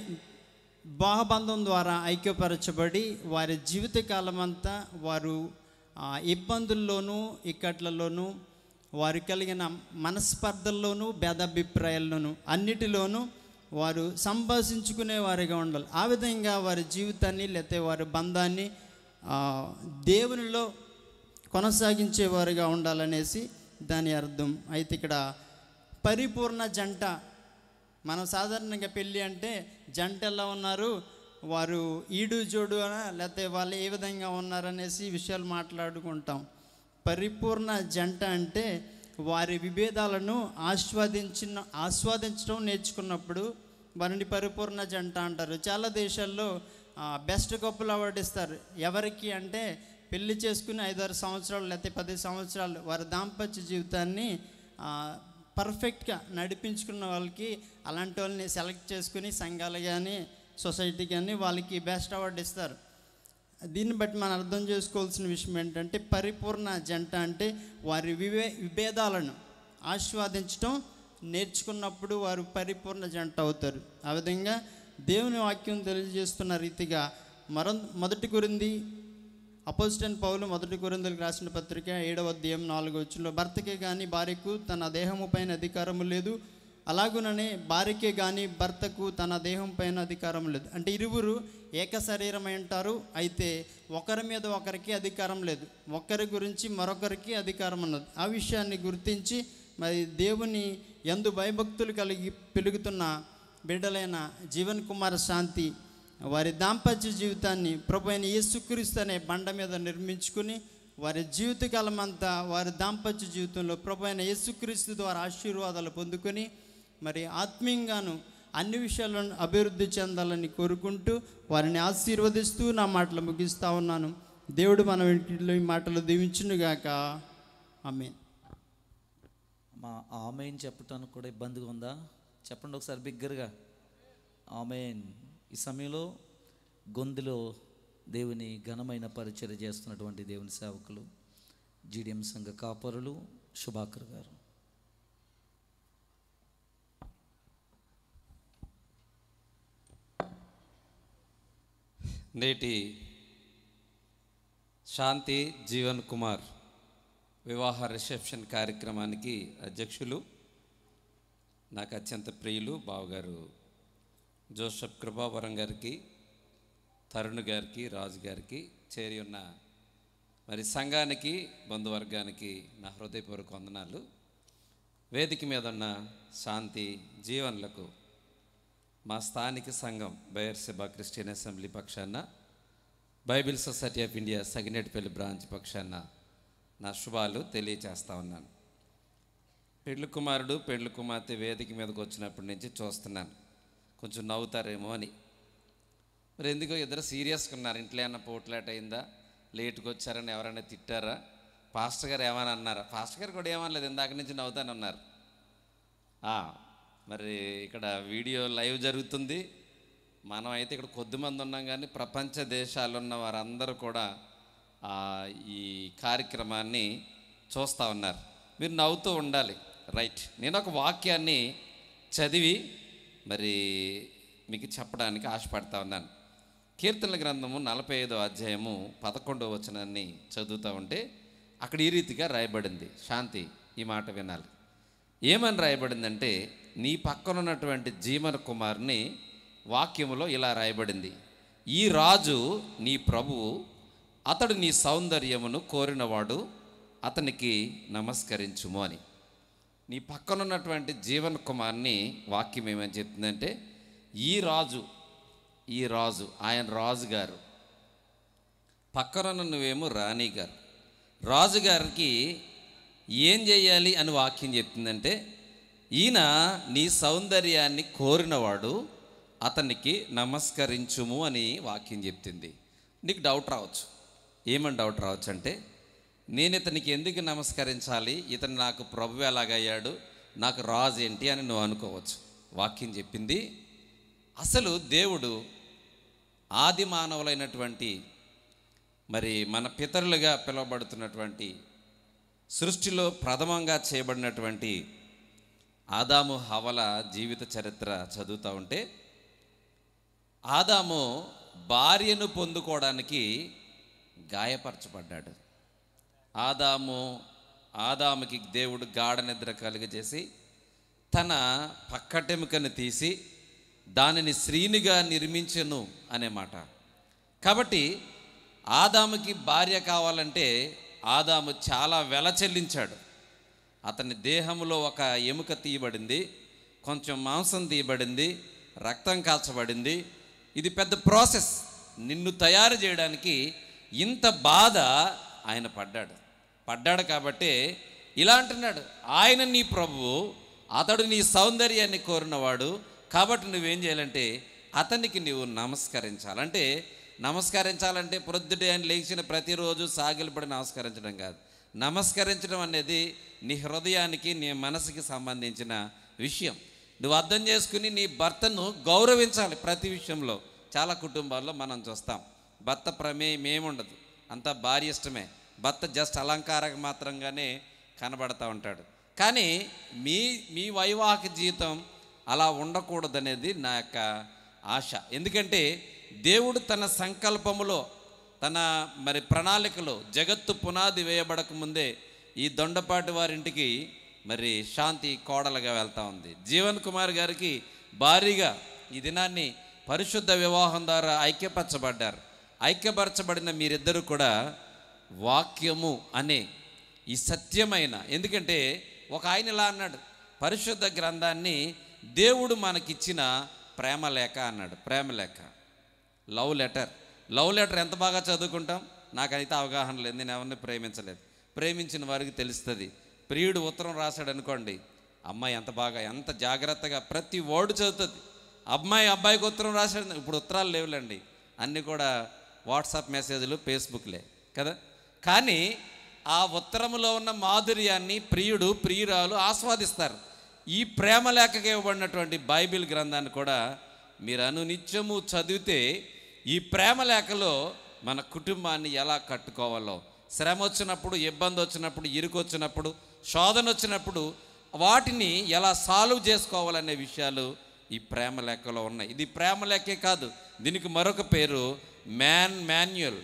బాహబంధం ద్వారా ఐక్యపరచబడి వారి జీవితకాలం అంతా వారు ఆ, ఇబ్బందుల్లోనూ ఇక్కట్లలోనూ వారు కలిగిన మనస్పర్ధల్లోనూ భేదాభిప్రాయాల్లోనూ అన్నిటిలోనూ వారు సంభాషించుకునే వారిగా ఉండాలి ఆ విధంగా వారి జీవితాన్ని లేకపోతే వారి బంధాన్ని ఆ, దేవునిలో కొనసాగించేవారుగా ఉండాలనేసి దాని అర్థం అయితే ఇక్కడ పరిపూర్ణ జంట మనం సాధారణంగా పెళ్ళి అంటే జంట ఎలా ఉన్నారు వారు ఈడు జోడు అనా లేకపోతే వాళ్ళు ఏ విధంగా ఉన్నారనేసి విషయాలు మాట్లాడుకుంటాం పరిపూర్ణ జంట అంటే వారి విభేదాలను ఆస్వాదించిన ఆస్వాదించడం నేర్చుకున్నప్పుడు వారిని పరిపూర్ణ జంట అంటారు చాలా దేశాల్లో బెస్ట్ కప్పులు అవార్డు ఇస్తారు ఎవరికి అంటే పెళ్లి చేసుకుని ఐదారు సంవత్సరాలు లేకపోతే పది సంవత్సరాలు వారి దాంపత్య జీవితాన్ని ఆ, పర్ఫెక్ట్గా నడిపించుకున్న వాళ్ళకి అలాంటి వాళ్ళని సెలెక్ట్ చేసుకుని సంఘాలు కానీ సొసైటీ కానీ వాళ్ళకి బెస్ట్ అవార్డు ఇస్తారు దీన్ని బట్టి మనం అర్థం చేసుకోవాల్సిన విషయం ఏంటంటే పరిపూర్ణ జంట అంటే వారి వివే విభేదాలను ఆస్వాదించడం నేర్చుకున్నప్పుడు వారు పరిపూర్ణ జంట అవుతారు ఆ విధంగా దేవుని వాక్యం తెలియజేస్తున్న రీతిగా మరొ మొదటి గురింది అపోజిటన్ పౌలు మొదటి కొరిందులకు రాసిన పత్రిక ఏడవ అధ్యాయం నాలుగో వచ్చులో భర్తకే కానీ భార్యకు తన దేహము పైన అధికారము లేదు అలాగుననే భార్యకే కానీ భర్తకు తన దేహం పైన అధికారం లేదు అంటే ఇరువురు ఏక శరీరమై ఉంటారు అయితే ఒకరి మీద ఒకరికి అధికారం లేదు ఒకరి గురించి మరొకరికి అధికారం ఉన్నది ఆ విషయాన్ని గుర్తించి మరి దేవుని ఎందు భయభక్తులు కలిగి పెరుగుతున్న బిడ్డలైన జీవన్ కుమార్ శాంతి వారి దాంపత్య జీవితాన్ని ప్రభు అయిన యేసుక్రీస్తు అనే బండ మీద నిర్మించుకుని వారి జీవితకాలం అంతా వారి దాంపత్య జీవితంలో ప్రభు అయిన యేసుక్రీస్తు ద్వారా ఆశీర్వాదాలు పొందుకొని మరి ఆత్మీయంగాను అన్ని విషయాలను అభివృద్ధి చెందాలని కోరుకుంటూ వారిని ఆశీర్వదిస్తూ నా మాటలు ముగిస్తా ఉన్నాను దేవుడు మన ఇంటిలో ఈ మాటలు దీవించునుగాక ఆమె మా ఆమెన్ చెప్పటానికి కూడా ఇబ్బందిగా ఉందా చెప్పండి ఒకసారి బిగ్గరగా ఆమెన్ ఈ సమయంలో గొంతులో దేవుని ఘనమైన పరిచర్య చేస్తున్నటువంటి దేవుని సేవకులు జీడిఎం సంఘ కాపరులు శుభాకర్ గారు నేటి శాంతి జీవన్ కుమార్ వివాహ రిసెప్షన్ కార్యక్రమానికి అధ్యక్షులు నాకు అత్యంత ప్రియులు బావగారు జోసఫ్ కృపావరం గారికి తరుణ్ గారికి రాజు గారికి చేరి ఉన్న మరి సంఘానికి బంధువర్గానికి నా హృదయపూర్వక వందనాలు వేదిక మీద ఉన్న శాంతి జీవన్లకు మా స్థానిక సంఘం బయర్సెబా క్రిస్టియన్ అసెంబ్లీ పక్షాన Bible Society of India Saginetipalli branch పక్షాన నా శుభాలు తెలియచేస్తా ఉన్నాను పెళ్లి కుమారుడు పెళ్లి కుమార్తె వేదిక మీదకి వచ్చినప్పటి నుంచి చూస్తున్నాను కొంచెం నవ్వుతారేమో అని మరి ఎందుకో ఇద్దరు సీరియస్గా ఉన్నారు ఇంట్లో ఏమన్నా పోట్లాట అయిందా లేట్గా వచ్చారని ఎవరైనా తిట్టారా పాస్టర్ గారు ఏమని అన్నారా పాస్టర్ గారు కూడా ఏమనలేదు ఇందాక నుంచి నవ్వుతానే ఉన్నారు ఆ, మరి ఇక్కడ వీడియో లైవ్ జరుగుతుంది మనం అయితే ఇక్కడ కొద్దిమంది ఉన్నాం కానీ ప్రపంచ దేశాలు ఉన్న వారందరూ కూడా ఆ, ఈ కార్యక్రమాన్ని చూస్తూ ఉన్నారు మీరు నవ్వుతూ ఉండాలి రైట్ నేను ఒక వాక్యాన్ని చదివి మరి మీకు చెప్పడానికి ఆశపడతా ఉన్నాను కీర్తనల గ్రంథము నలభై ఐదో అధ్యాయము పదకొండవ వచనాన్ని చదువుతూ ఉంటే అక్కడ ఈ రీతిగా రాయబడింది శాంతి ఈ మాట వినాలి ఏమని రాయబడిందంటే నీ పక్కన ఉన్నటువంటి జీవన కుమార్ని వాక్యములో ఇలా రాయబడింది ఈ రాజు నీ ప్రభువు అతడు నీ సౌందర్యమును కోరినవాడు అతనికి నమస్కరించుము అని నీ పక్కన ఉన్నటువంటి జీవన్ కుమార్ని వాక్యం ఏమని చెప్తుందంటే ఈ రాజు ఈ రాజు ఆయన రాజు గారు పక్కన నువ్వేమో రాణి గారు రాజుగారికి ఏం చేయాలి అని వాక్యం చెప్తుందంటే ఈయన నీ సౌందర్యాన్ని కోరినవాడు అతనికి నమస్కరించుము అని వాక్యం చెప్తుంది నీకు డౌట్ రావచ్చు ఏమని డౌట్ రావచ్చు అంటే నేను ఇతనికి ఎందుకు నమస్కరించాలి ఇతను నాకు ప్రభు ఎలాగయ్యాడు నాకు రాజు ఏంటి అని నువ్వు అనుకోవచ్చు వాక్యం చెప్పింది అసలు దేవుడు ఆది మానవులైనటువంటి మరి మన పితరులుగా పిలువబడుతున్నటువంటి సృష్టిలో ప్రథమంగా చేయబడినటువంటి ఆదాము హవల జీవిత చరిత్ర చదువుతూ ఉంటే ఆదాము భార్యను పొందుకోవడానికి గాయపరచబడ్డాడు ఆదాము ఆదాముకి దేవుడు గాఢ నిద్ర కలుగజేసి తన పక్కటెముకను తీసి దానిని శ్రీనిగా నిర్మించెను అనే మాట కాబట్టి ఆదాముకి భార్య కావాలంటే ఆదాము చాలా వెల చెల్లించాడు అతని దేహంలో ఒక ఎముక తీయబడింది కొంచెం మాంసం తీయబడింది రక్తం కాల్చబడింది ఇది పెద్ద ప్రాసెస్ నిన్ను తయారు చేయడానికి ఇంత బాధ ఆయన పడ్డాడు పడ్డాడు కాబట్టే ఇలా అంటున్నాడు ఆయన నీ ప్రభువు అతడు నీ సౌందర్యాన్ని కోరినవాడు కాబట్టి నువ్వేం చేయాలంటే అతనికి నువ్వు నమస్కరించాలంటే నమస్కరించాలంటే ప్రొద్దుటే ఆయన లేచిన ప్రతిరోజు సాగిలపడి నమస్కరించడం కాదు నమస్కరించడం అనేది నీ హృదయానికి నీ మనసుకి సంబంధించిన విషయం నువ్వు అర్థం చేసుకుని నీ భర్తను గౌరవించాలి ప్రతి విషయంలో చాలా కుటుంబాల్లో మనం చూస్తాం భర్త ప్రమేయం ఏముండదు అంతా భార్య ఇష్టమే భర్త జస్ట్ అలంకారక మాత్రంగానే కనబడతా ఉంటాడు కానీ మీ మీ వైవాహిక జీవితం అలా ఉండకూడదనేది నా యొక్క ఆశ ఎందుకంటే దేవుడు తన సంకల్పములో తన మరి ప్రణాళికలో జగత్తు పునాది వేయబడక ముందే ఈ దొండపాటి వారింటికి మరి శాంతి కోడలుగా వెళ్తా ఉంది జీవన్ కుమార్ గారికి భారీగా ఈ దినాన్ని పరిశుద్ధ వివాహం ద్వారా ఐక్యపరచబడ్డారు ఐక్యపరచబడిన మీరిద్దరూ కూడా వాక్యము అనే ఈ సత్యమైన ఎందుకంటే ఒక ఆయన ఇలా అన్నాడు పరిశుద్ధ గ్రంథాన్ని దేవుడు మనకిచ్చిన ప్రేమ లేఖ అన్నాడు ప్రేమ లేఖ లవ్ లెటర్ లవ్ లెటర్ ఎంత బాగా చదువుకుంటాం నాకైతే అవగాహన లేదు నేను ఎవరిని ప్రేమించలేదు ప్రేమించిన వారికి తెలుస్తుంది ప్రియుడు ఉత్తరం రాశాడు అనుకోండి అమ్మాయి ఎంత బాగా ఎంత జాగ్రత్తగా ప్రతి వర్డ్ చదువుతుంది అమ్మాయి అబ్బాయికి ఉత్తరం రాశాడు ఇప్పుడు ఉత్తరాలు లేవులేండి అన్నీ కూడా వాట్సాప్ మెసేజ్లు ఫేస్బుక్లే కదా కానీ ఆ ఉత్తరములో ఉన్న మాధుర్యాన్ని ప్రియుడు ప్రియురాలు ఆస్వాదిస్తారు ఈ ప్రేమ లేఖగా ఇవ్వబడినటువంటి బైబిల్ గ్రంథాన్ని కూడా మీరు అనునిత్యము చదివితే ఈ ప్రేమ లేఖలో మన కుటుంబాన్ని ఎలా కట్టుకోవాలో శ్రమ వచ్చినప్పుడు ఇబ్బంది వచ్చినప్పుడు ఇరుకు వచ్చినప్పుడు శోధన వచ్చినప్పుడు వాటిని ఎలా సాల్వ్ చేసుకోవాలనే విషయాలు ఈ ప్రేమ లెక్కలో ఉన్నాయి ఇది ప్రేమ లెక్కే కాదు దీనికి మరొక పేరు మ్యాన్ మాన్యువల్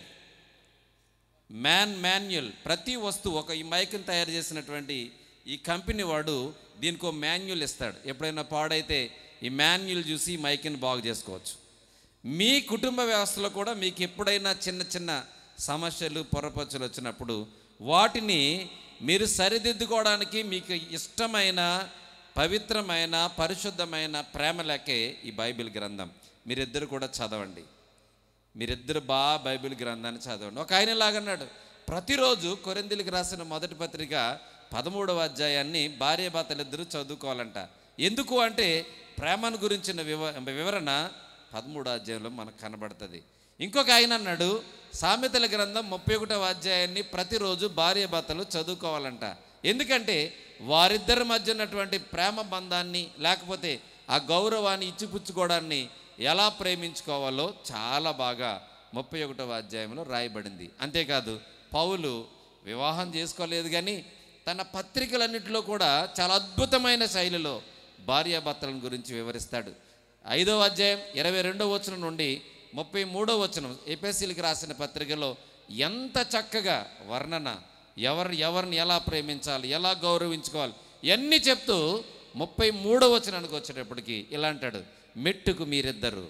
మ్యాన్ మాన్యువల్ ప్రతి వస్తువు ఒక ఈ మైక్ని తయారు చేసినటువంటి ఈ కంపెనీ వాడు దీనికి ఒక మాన్యుల్ ఇస్తాడు ఎప్పుడైనా పాడైతే ఈ మాన్యుల్ చూసి ఈ మైక్ని బాగు చేసుకోవచ్చు మీ కుటుంబ వ్యవస్థలో కూడా మీకు ఎప్పుడైనా చిన్న చిన్న సమస్యలు పొరపచ్చులు వచ్చినప్పుడు వాటిని మీరు సరిదిద్దుకోవడానికి మీకు ఇష్టమైన పవిత్రమైన పరిశుద్ధమైన ప్రేమ లెక్కే ఈ బైబిల్ గ్రంథం మీరిద్దరు కూడా చదవండి మీరిద్దరు బాగా బైబిల్ గ్రంథాన్ని చదవండి ఒక ఆయన ఇలాగన్నాడు ప్రతిరోజు కొరిందులకు రాసిన మొదటి పత్రిక పదమూడవ అధ్యాయాన్ని భార్య భర్తలిద్దరూ చదువుకోవాలంట ఎందుకు అంటే ప్రేమను గురించిన వివ వివరణ పదమూడో అధ్యాయంలో మనకు కనబడుతుంది ఇంకొక ఆయన అన్నాడు సామెతల గ్రంథం ముప్పై ఒకటవ అధ్యాయాన్ని ప్రతిరోజు భార్య భర్తలు చదువుకోవాలంట ఎందుకంటే వారిద్దరి మధ్య ఉన్నటువంటి ప్రేమ బంధాన్ని లేకపోతే ఆ గౌరవాన్ని ఇచ్చిపుచ్చుకోవడాన్ని ఎలా ప్రేమించుకోవాలో చాలా బాగా ముప్పై ఒకటవ అధ్యాయంలో రాయబడింది అంతేకాదు పౌలు వివాహం చేసుకోలేదు కానీ తన పత్రికలన్నింటిలో కూడా చాలా అద్భుతమైన శైలిలో భార్యాభర్తలను గురించి వివరిస్తాడు ఐదవ అధ్యాయం ఇరవై రెండవ వచనం నుండి ముప్పై మూడవ వచనం ఎపిఎస్సీలకి రాసిన పత్రికలో ఎంత చక్కగా వర్ణన ఎవరు ఎవరిని ఎలా ప్రేమించాలి ఎలా గౌరవించుకోవాలి ఇవన్నీ చెప్తూ ముప్పై మూడవ వచనానికి వచ్చేటప్పటికి ఇలా అంటాడు మెట్టుకు మీరిద్దరు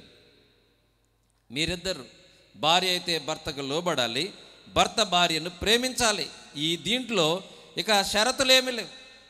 మీరిద్దరు భార్య అయితే భర్తకు లోబడాలి భర్త భార్యను ప్రేమించాలి ఈ దీంట్లో ఇక షరతులు ఏమీ లేవు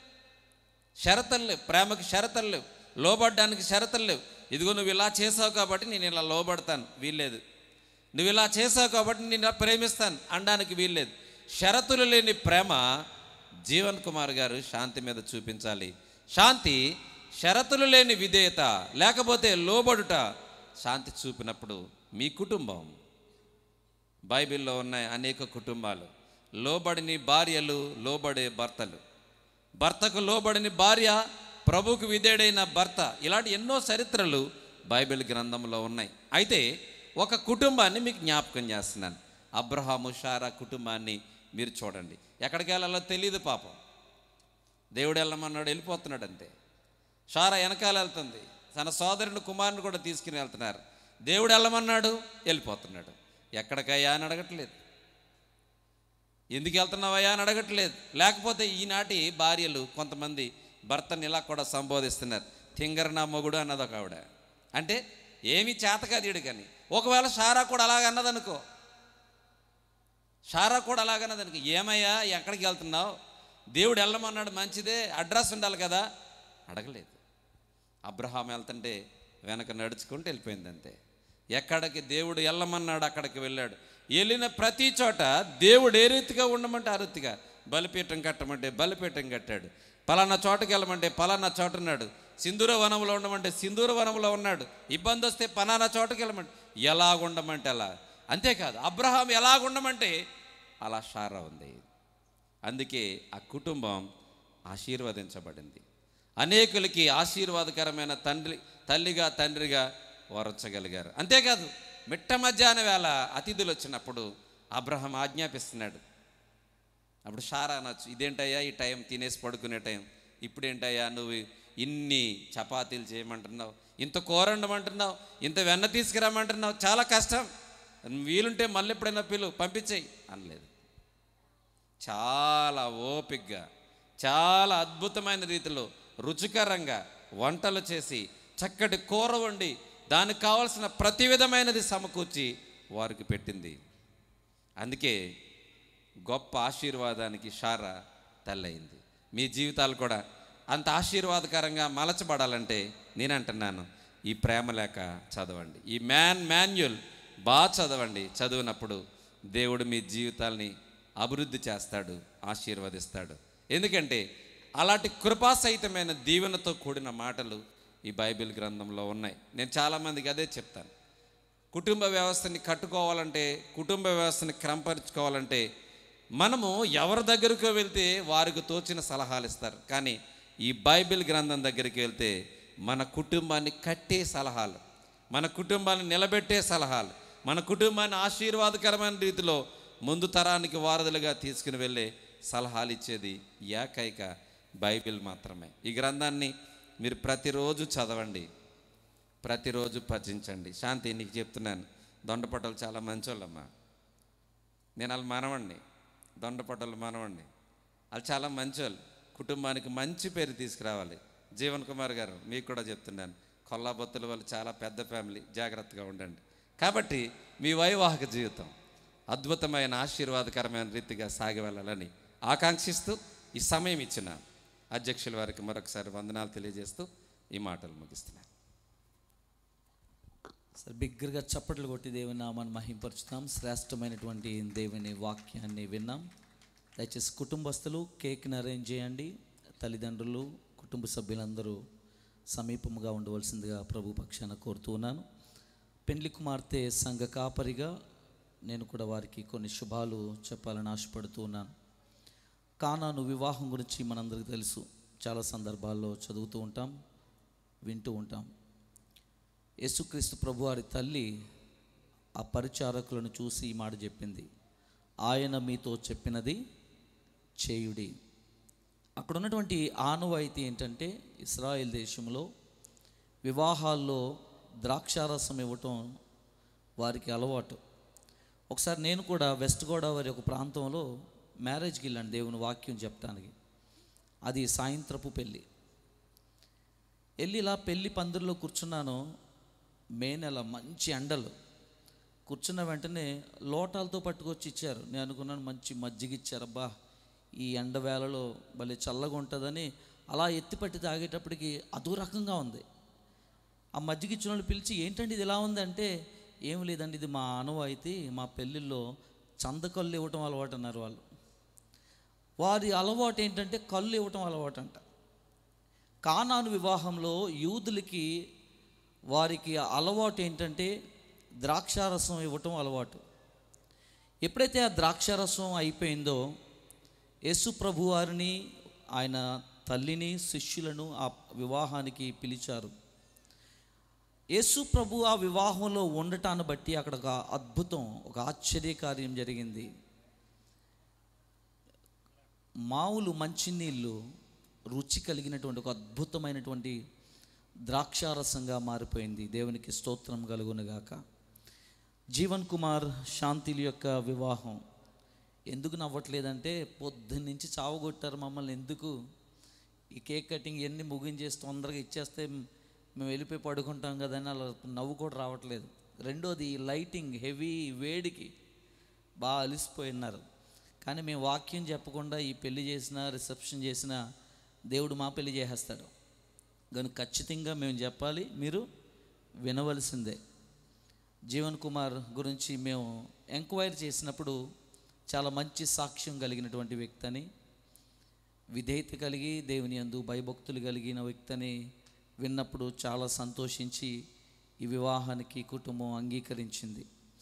షరతులు లేవు ప్రేమకి షరతులు లేవు లోబడ్డానికి షరతులు లేవు ఇదిగో నువ్వు ఇలా చేసావు కాబట్టి నేను ఇలా లోబడతాను వీల్లేదు నువ్వు ఇలా చేసావు కాబట్టి నేను ఇలా ప్రేమిస్తాను అనడానికి వీల్లేదు షరతులు లేని ప్రేమ జీవన్ కుమార్ గారు శాంతి మీద చూపించాలి శాంతి షరతులు లేని విధేయత లేకపోతే లోబడుట శాంతి చూపినప్పుడు మీ కుటుంబం బైబిల్లో ఉన్నాయి అనేక కుటుంబాలు లోబడిని భార్యలు లోబడే భర్తలు భర్తకు లోబడిని భార్య ప్రభుకు విధేయుడైన భర్త ఇలాంటి ఎన్నో చరిత్రలు బైబిల్ గ్రంథంలో ఉన్నాయి అయితే ఒక కుటుంబాన్ని మీకు జ్ఞాపకం చేస్తున్నాను అబ్రహాము షారా కుటుంబాన్ని మీరు చూడండి ఎక్కడికి వెళ్ళాలో తెలియదు పాపం దేవుడు వెళ్ళమన్నాడు వెళ్ళిపోతున్నాడు అంతే షారా వెనకాల వెళ్తుంది తన సోదరుని కుమారుని కూడా తీసుకుని వెళ్తున్నారు దేవుడు వెళ్ళమన్నాడు వెళ్ళిపోతున్నాడు ఎక్కడికయ్యా అని అడగట్లేదు ఎందుకు వెళ్తున్నావయ్యా అని అడగట్లేదు లేకపోతే ఈనాటి భార్యలు కొంతమంది భర్తని ఇలా కూడా సంబోధిస్తున్నారు తింగర నా మొగుడు అన్నది ఒక ఆవిడ అంటే ఏమి చేతకాదీడు కానీ ఒకవేళ షారా కూడా అలాగ అన్నదనుకో షారా కూడా అలాగన్నదనుకో ఏమయ్యా ఎక్కడికి వెళ్తున్నావు దేవుడు వెళ్ళమన్నాడు మంచిదే అడ్రస్ ఉండాలి కదా అడగలేదు అబ్రహాం వెళ్తుంటే వెనక నడుచుకుంటూ వెళ్ళిపోయింది అంతే ఎక్కడికి దేవుడు వెళ్ళమన్నాడు అక్కడికి వెళ్ళాడు వెళ్ళిన ప్రతి చోట దేవుడు ఏ రీతిగా ఉండమంటే ఆ రీతిగా బలిపీఠం కట్టమంటే బలిపీఠం కట్టాడు పలానా చోటకి వెళ్ళమంటే పలానా చోట ఉన్నాడు సింధూర వనంలో ఉండమంటే సింధూర వనంలో ఉన్నాడు ఇబ్బంది వస్తే పలానా చోటకి వెళ్ళమంటే ఎలాగ ఉండమంటే అలా అంతేకాదు అబ్రహాం ఎలాగ ఉండమంటే అలా షారా ఉంది అందుకే ఆ కుటుంబం ఆశీర్వదించబడింది అనేకులకి ఆశీర్వాదకరమైన తండ్రి తల్లిగా తండ్రిగా వరచగలిగారు అంతేకాదు మిట్ట మధ్యాహ్న వేళ అతిథులు వచ్చినప్పుడు అబ్రహం ఆజ్ఞాపిస్తున్నాడు అప్పుడు షారా అనొచ్చు ఇదేంటయ్యా ఈ టైం తినేసి పడుకునే టైం ఇప్పుడేంటయ్యా నువ్వు ఇన్ని చపాతీలు చేయమంటున్నావు ఇంత కూర వండమంటున్నావు ఇంత వెన్న తీసుకురమ్మంటున్నావు చాలా కష్టం వీలుంటే మళ్ళీ ఎప్పుడైనా పిలు పంపించేయి అనలేదు చాలా ఓపిగ్గా చాలా అద్భుతమైన రీతిలో రుచికరంగా వంటలు చేసి చక్కటి కూర వండి దానికి కావలసిన ప్రతి విధమైనది సమకూర్చి వారికి పెట్టింది అందుకే గొప్ప ఆశీర్వాదానికి షారా తల్లయింది మీ జీవితాలు కూడా అంత ఆశీర్వాదకరంగా మలచబడాలంటే నేను అంటున్నాను ఈ ప్రేమ లేక చదవండి ఈ మ్యాన్ మాన్యువల్ బాగా చదవండి చదివినప్పుడు దేవుడు మీ జీవితాల్ని అభివృద్ధి చేస్తాడు ఆశీర్వదిస్తాడు ఎందుకంటే అలాంటి కృపాసహితమైన దీవెనతో కూడిన మాటలు ఈ బైబిల్ గ్రంథంలో ఉన్నాయి నేను చాలామందికి అదే చెప్తాను కుటుంబ వ్యవస్థని కట్టుకోవాలంటే కుటుంబ వ్యవస్థని క్రమపరుచుకోవాలంటే మనము ఎవరి దగ్గరకు వెళ్తే వారికి తోచిన సలహాలు ఇస్తారు కానీ ఈ బైబిల్ గ్రంథం దగ్గరికి వెళ్తే మన కుటుంబాన్ని కట్టే సలహాలు మన కుటుంబాన్ని నిలబెట్టే సలహాలు మన కుటుంబాన్ని ఆశీర్వాదకరమైన రీతిలో ముందు తరానికి వారధులుగా తీసుకుని వెళ్ళే సలహాలు ఇచ్చేది ఏకైక బైబిల్ మాత్రమే ఈ గ్రంథాన్ని మీరు ప్రతిరోజు చదవండి ప్రతిరోజు భజించండి శాంతి నీకు చెప్తున్నాను దొండపట్టలు చాలా మంచోళ్ళమ్మా నేను వాళ్ళు మనవండి దొండపట్టలు మనవండి వాళ్ళు చాలా మంచోళ్ళు కుటుంబానికి మంచి పేరు తీసుకురావాలి జీవన్ కుమార్ గారు మీకు కూడా చెప్తున్నాను కొల్లాబొత్తుల వాళ్ళు చాలా పెద్ద ఫ్యామిలీ జాగ్రత్తగా ఉండండి కాబట్టి మీ వైవాహిక జీవితం అద్భుతమైన ఆశీర్వాదకరమైన రీతిగా సాగి వెళ్ళాలని ఆకాంక్షిస్తూ ఈ సమయం ఇచ్చిన అధ్యక్షుల వారికి మరొకసారి వందనాలు తెలియజేస్తూ ఈ మాటలు ముగిస్తున్నాను సరే బిగ్గరగా చప్పట్లు కొట్టి దేవుని నామాన్ని మహింపరుచుతాం శ్రేష్టమైనటువంటి దేవుని వాక్యాన్ని విన్నాం దయచేసి కుటుంబస్తులు కేక్ని అరేంజ్ చేయండి తల్లిదండ్రులు కుటుంబ సభ్యులందరూ సమీపముగా ఉండవలసిందిగా ప్రభు పక్షాన కోరుతూ ఉన్నాను పెండ్లి కుమార్తె సంఘ కాపరిగా నేను కూడా వారికి కొన్ని శుభాలు చెప్పాలని ఆశపడుతూ ఉన్నాను కానాను వివాహం గురించి మనందరికీ తెలుసు చాలా సందర్భాల్లో చదువుతూ ఉంటాం వింటూ ఉంటాం యేసుక్రీస్తు ప్రభువారి తల్లి ఆ పరిచారకులను చూసి ఈ మాట చెప్పింది ఆయన మీతో చెప్పినది చేయుడి అక్కడ ఉన్నటువంటి ఆనవాయితీ ఏంటంటే ఇస్రాయేల్ దేశంలో వివాహాల్లో ద్రాక్షారసం ఇవ్వటం వారికి అలవాటు ఒకసారి నేను కూడా వెస్ట్ గోదావరి ఒక ప్రాంతంలో మ్యారేజ్కి వెళ్ళాను దేవుని వాక్యం చెప్పడానికి అది సాయంత్రపు పెళ్ళి వెళ్ళి ఇలా పెళ్లి పందిరిలో కూర్చున్నాను మే నెల మంచి ఎండలు కూర్చున్న వెంటనే లోటాలతో పట్టుకొచ్చి ఇచ్చారు నేను అనుకున్నాను మంచి మజ్జిగ ఇచ్చారు అబ్బా ఈ ఎండ వేళలో భలే చల్లగా ఉంటుందని అలా ఎత్తిపట్టి తాగేటప్పటికి అదో రకంగా ఉంది ఆ మజ్జిగ ఇచ్చిన వాళ్ళు పిలిచి ఏంటండి ఇది ఎలా ఉందంటే ఏం లేదండి ఇది మా ఆనవాయితీ మా పెళ్ళిళ్ళలో చందకళ్ళు ఇవ్వటం అలవాటు అన్నారు వాళ్ళు వారి అలవాటు ఏంటంటే కళ్ళు ఇవ్వటం అలవాటు అంట కానాను వివాహంలో యూదులకి వారికి అలవాటు ఏంటంటే ద్రాక్షారసం ఇవ్వటం అలవాటు ఎప్పుడైతే ఆ ద్రాక్షారసం అయిపోయిందో యేసు ప్రభు వారిని ఆయన తల్లిని శిష్యులను ఆ వివాహానికి పిలిచారు యేసు ప్రభు ఆ వివాహంలో ఉండటాన్ని బట్టి అక్కడ ఒక అద్భుతం ఒక ఆశ్చర్యకార్యం జరిగింది మావులు మంచినీళ్ళు రుచి కలిగినటువంటి ఒక అద్భుతమైనటువంటి ద్రాక్షారసంగా మారిపోయింది దేవునికి స్తోత్రం కలుగునుగాక జీవన్ కుమార్ శాంతిల యొక్క వివాహం ఎందుకు నవ్వట్లేదంటే పొద్దున్న నుంచి చావగొట్టారు మమ్మల్ని ఎందుకు ఈ కేక్ కటింగ్ ఎన్ని ముగించేసి తొందరగా ఇచ్చేస్తే మేము వెళ్ళిపోయి పడుకుంటాం కదా అని అలా నవ్వు కూడా రావట్లేదు రెండోది ఈ లైటింగ్ హెవీ వేడికి బాగా అలిసిపోయినారు కానీ మేము వాక్యం చెప్పకుండా ఈ పెళ్లి చేసిన రిసెప్షన్ చేసిన దేవుడు మా పెళ్లి చేసేస్తాడు కానీ ఖచ్చితంగా మేము చెప్పాలి మీరు వినవలసిందే జీవన్ కుమార్ గురించి మేము ఎంక్వైరీ చేసినప్పుడు చాలా మంచి సాక్ష్యం కలిగినటువంటి వ్యక్తి అని విధేయత కలిగి దేవుని యందు భయభక్తులు కలిగిన వ్యక్తిని విన్నప్పుడు చాలా సంతోషించి ఈ వివాహానికి కుటుంబం అంగీకరించింది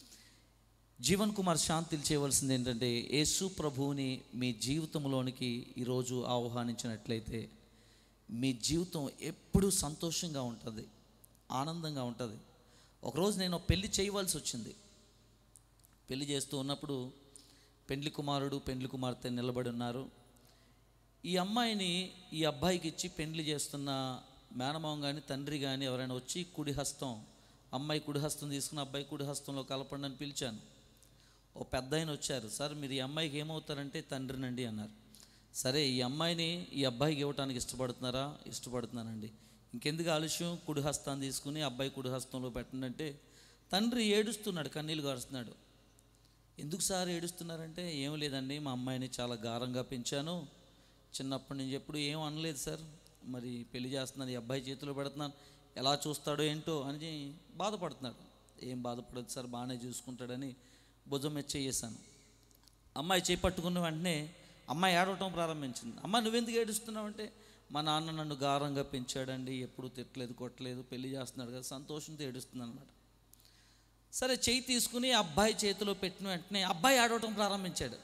జీవన్ కుమార్ శాంతిలు చేయవలసింది ఏంటంటే యేసు ప్రభువుని మీ జీవితంలోనికి ఈరోజు ఆహ్వానించినట్లయితే మీ జీవితం ఎప్పుడూ సంతోషంగా ఉంటుంది ఆనందంగా ఉంటుంది ఒకరోజు నేను పెళ్లి చేయవలసి వచ్చింది పెళ్లి చేస్తూ ఉన్నప్పుడు పెండ్లి కుమారుడు పెండ్లి కుమార్తె నిలబడి ఉన్నారు ఈ అమ్మాయిని ఈ అబ్బాయికి ఇచ్చి పెండ్లి చేస్తున్న మేనమావం కానీ తండ్రి కానీ ఎవరైనా వచ్చి కుడి హస్తం అమ్మాయి కుడి హస్తం తీసుకుని అబ్బాయి కుడి హస్తంలో కలపండి అని పిలిచాను ఓ పెద్ద ఆయన వచ్చారు సార్ మీరు ఈ అమ్మాయికి ఏమవుతారంటే తండ్రినండి అన్నారు సరే ఈ అమ్మాయిని ఈ అబ్బాయికి ఇవ్వడానికి ఇష్టపడుతున్నారా ఇష్టపడుతున్నానండి ఇంకెందుకు ఆలస్యం కుడి హస్తాన్ని తీసుకుని అబ్బాయి కుడి హస్తంలో పెట్టండి అంటే తండ్రి ఏడుస్తున్నాడు కన్నీళ్ళు గారుస్తున్నాడు ఎందుకు సార్ ఏడుస్తున్నారంటే ఏం లేదండి మా అమ్మాయిని చాలా గారంగా పెంచాను చిన్నప్పటి నుంచి ఎప్పుడు ఏం అనలేదు సార్ మరి పెళ్లి చేస్తున్నాను ఈ అబ్బాయి చేతిలో పెడుతున్నాను ఎలా చూస్తాడో ఏంటో అని బాధపడుతున్నాడు ఏం బాధపడదు సార్ బాగానే చూసుకుంటాడని భుజం చేసాను అమ్మాయి చేపట్టుకున్న వెంటనే అమ్మాయి ఏడవటం ప్రారంభించింది అమ్మ నువ్వెందుకు ఏడుస్తున్నావు అంటే మా నాన్న నన్ను గారంగా పెంచాడండి ఎప్పుడు తిట్టలేదు కొట్టలేదు పెళ్లి చేస్తున్నాడు కదా సంతోషంతో ఏడుస్తుంది అనమాట సరే చెయ్యి తీసుకుని అబ్బాయి చేతిలో పెట్టిన వెంటనే అబ్బాయి ఆడవటం ప్రారంభించాడు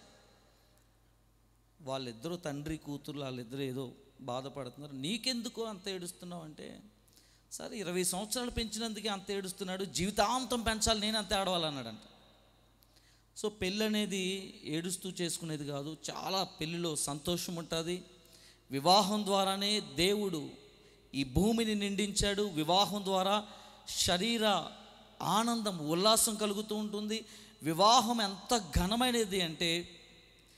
వాళ్ళిద్దరూ తండ్రి కూతురు వాళ్ళిద్దరూ ఏదో బాధపడుతున్నారు నీకెందుకు అంత ఏడుస్తున్నావు అంటే సరే ఇరవై సంవత్సరాలు పెంచినందుకే అంత ఏడుస్తున్నాడు జీవితాంతం పెంచాలి నేను అంత ఏడవాలన్నాడంట సో పెళ్ళి అనేది ఏడుస్తూ చేసుకునేది కాదు చాలా పెళ్ళిలో సంతోషం ఉంటుంది వివాహం ద్వారానే దేవుడు ఈ భూమిని నిండించాడు వివాహం ద్వారా శరీర ఆనందం ఉల్లాసం కలుగుతూ ఉంటుంది వివాహం ఎంత ఘనమైనది అంటే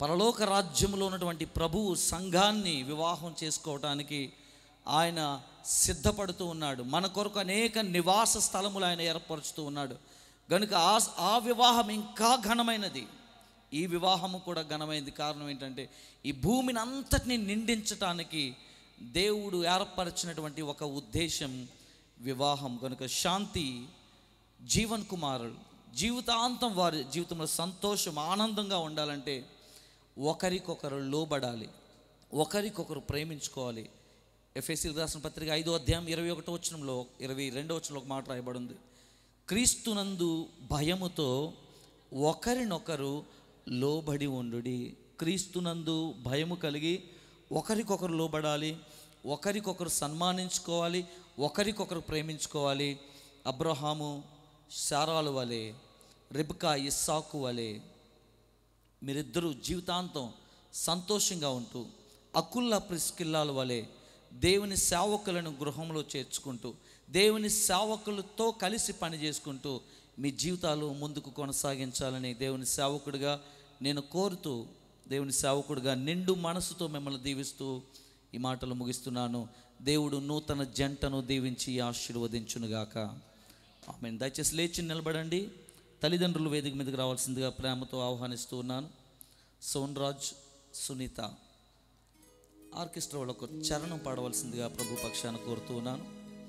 పరలోక రాజ్యంలో ఉన్నటువంటి ప్రభువు సంఘాన్ని వివాహం చేసుకోవటానికి ఆయన సిద్ధపడుతూ ఉన్నాడు మన కొరకు అనేక నివాస స్థలములు ఆయన ఏర్పరుచుతూ ఉన్నాడు కనుక ఆ ఆ వివాహం ఇంకా ఘనమైనది ఈ వివాహము కూడా ఘనమైనది కారణం ఏంటంటే ఈ భూమిని అంతటిని నిండించటానికి దేవుడు ఏర్పరిచినటువంటి ఒక ఉద్దేశం వివాహం కనుక శాంతి జీవన్ కుమార్ జీవితాంతం వారి జీవితంలో సంతోషం ఆనందంగా ఉండాలంటే ఒకరికొకరు లోబడాలి ఒకరికొకరు ప్రేమించుకోవాలి ఎఫ్ఎస్సి రాసిన పత్రిక ఐదో అధ్యాయం ఇరవై ఒకటో వచనంలో ఇరవై రెండో వచనంలో ఒక మాట రాయబడింది క్రీస్తునందు భయముతో ఒకరినొకరు లోబడి ఉండుడి క్రీస్తునందు భయము కలిగి ఒకరికొకరు లోబడాలి ఒకరికొకరు సన్మానించుకోవాలి ఒకరికొకరు ప్రేమించుకోవాలి అబ్రహాము శారాలు వలె రిబ్కా ఇస్సాకు వలె మీరిద్దరూ జీవితాంతం సంతోషంగా ఉంటూ అకుల్ల ప్రిస్కిల్లాల వలె దేవుని సేవకులను గృహంలో చేర్చుకుంటూ దేవుని సేవకులతో కలిసి పని చేసుకుంటూ మీ జీవితాలు ముందుకు కొనసాగించాలని దేవుని సేవకుడిగా నేను కోరుతూ దేవుని సేవకుడిగా నిండు మనసుతో మిమ్మల్ని దీవిస్తూ ఈ మాటలు ముగిస్తున్నాను దేవుడు నూతన జంటను దీవించి ఆశీర్వదించునుగాక ఆమె దయచేసి లేచి నిలబడండి తల్లిదండ్రులు వేదిక మీదకి రావాల్సిందిగా ప్రేమతో ఆహ్వానిస్తూ ఉన్నాను సోన్ రాజ్ సునీత ఆర్కెస్ట్రా వాళ్ళు ఒక చరణం పాడవలసిందిగా ప్రభు పక్షాన కోరుతూ ఉన్నాను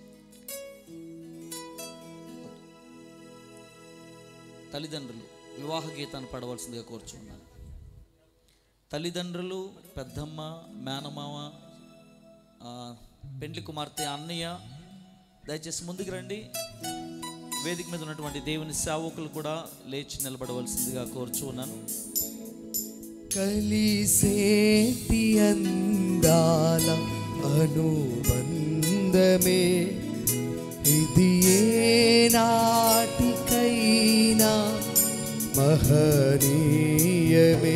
తల్లిదండ్రులు వివాహ గీతాన్ని పాడవలసిందిగా కోరుచున్నాను తల్లిదండ్రులు పెద్దమ్మ మేనమామ ఆ, పెండ్లి కుమార్తె అన్నయ్య దయచేసి ముందుకు రండి వేదిక మీద ఉన్నటువంటి దేవుని సేవకులు కూడా లేచి నిలబడవలసిందిగా కోరుచున్నాను కలిసేటి అందాల అనుబంధమే ఇది ఏ నాటికైనా మహనీయమే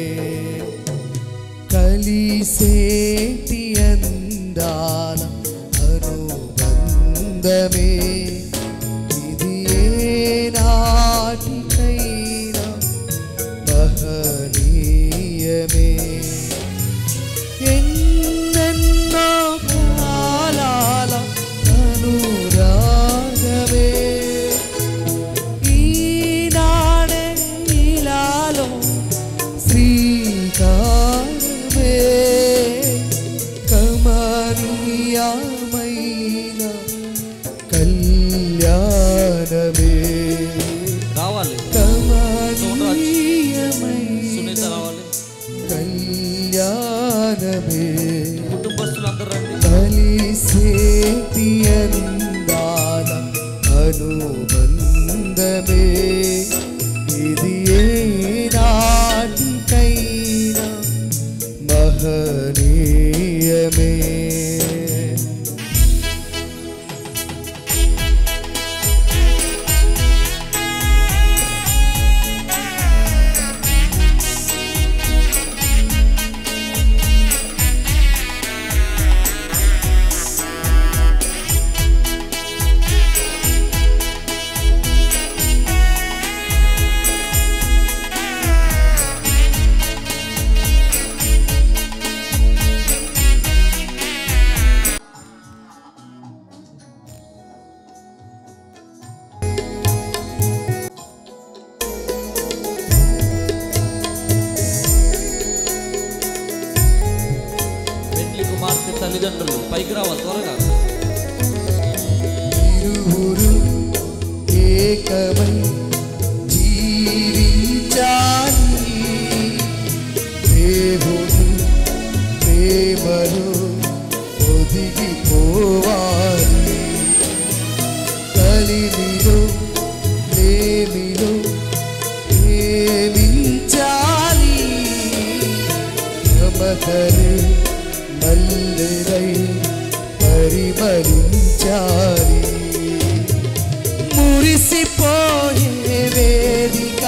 కలిసేటి అందాల అనుబంధమే ఇది ఏ నాటికైనా మహనీయమే ఎన్నెన్నో కాలాల అనురాగమే ఈనాడే ఇలాలో శ్రీకారమే కమనీయమైన కళ్యాణమే రావాలి కమనీయమైన సునీత రావాలి కళ్యాణమే కుటుంబస్తులందరూ రండి కలిసేటి అందాల అనుబంధమే ఇది ఏ నాటికైనా మహనీయమే పెండ్లి కుమార్తె తల్లిదండ్రులు పైకి రావాలి త్వరగా ఇరువురు ఏకమై జీవించాలి దేవుని ప్రేమలో ఒదిగిపోవాలి కలిమిలో లేమిలో ప్రేమించాలి మమతలే మల్లెలై పరిమళించాలి మురిసిపోయే వేదిక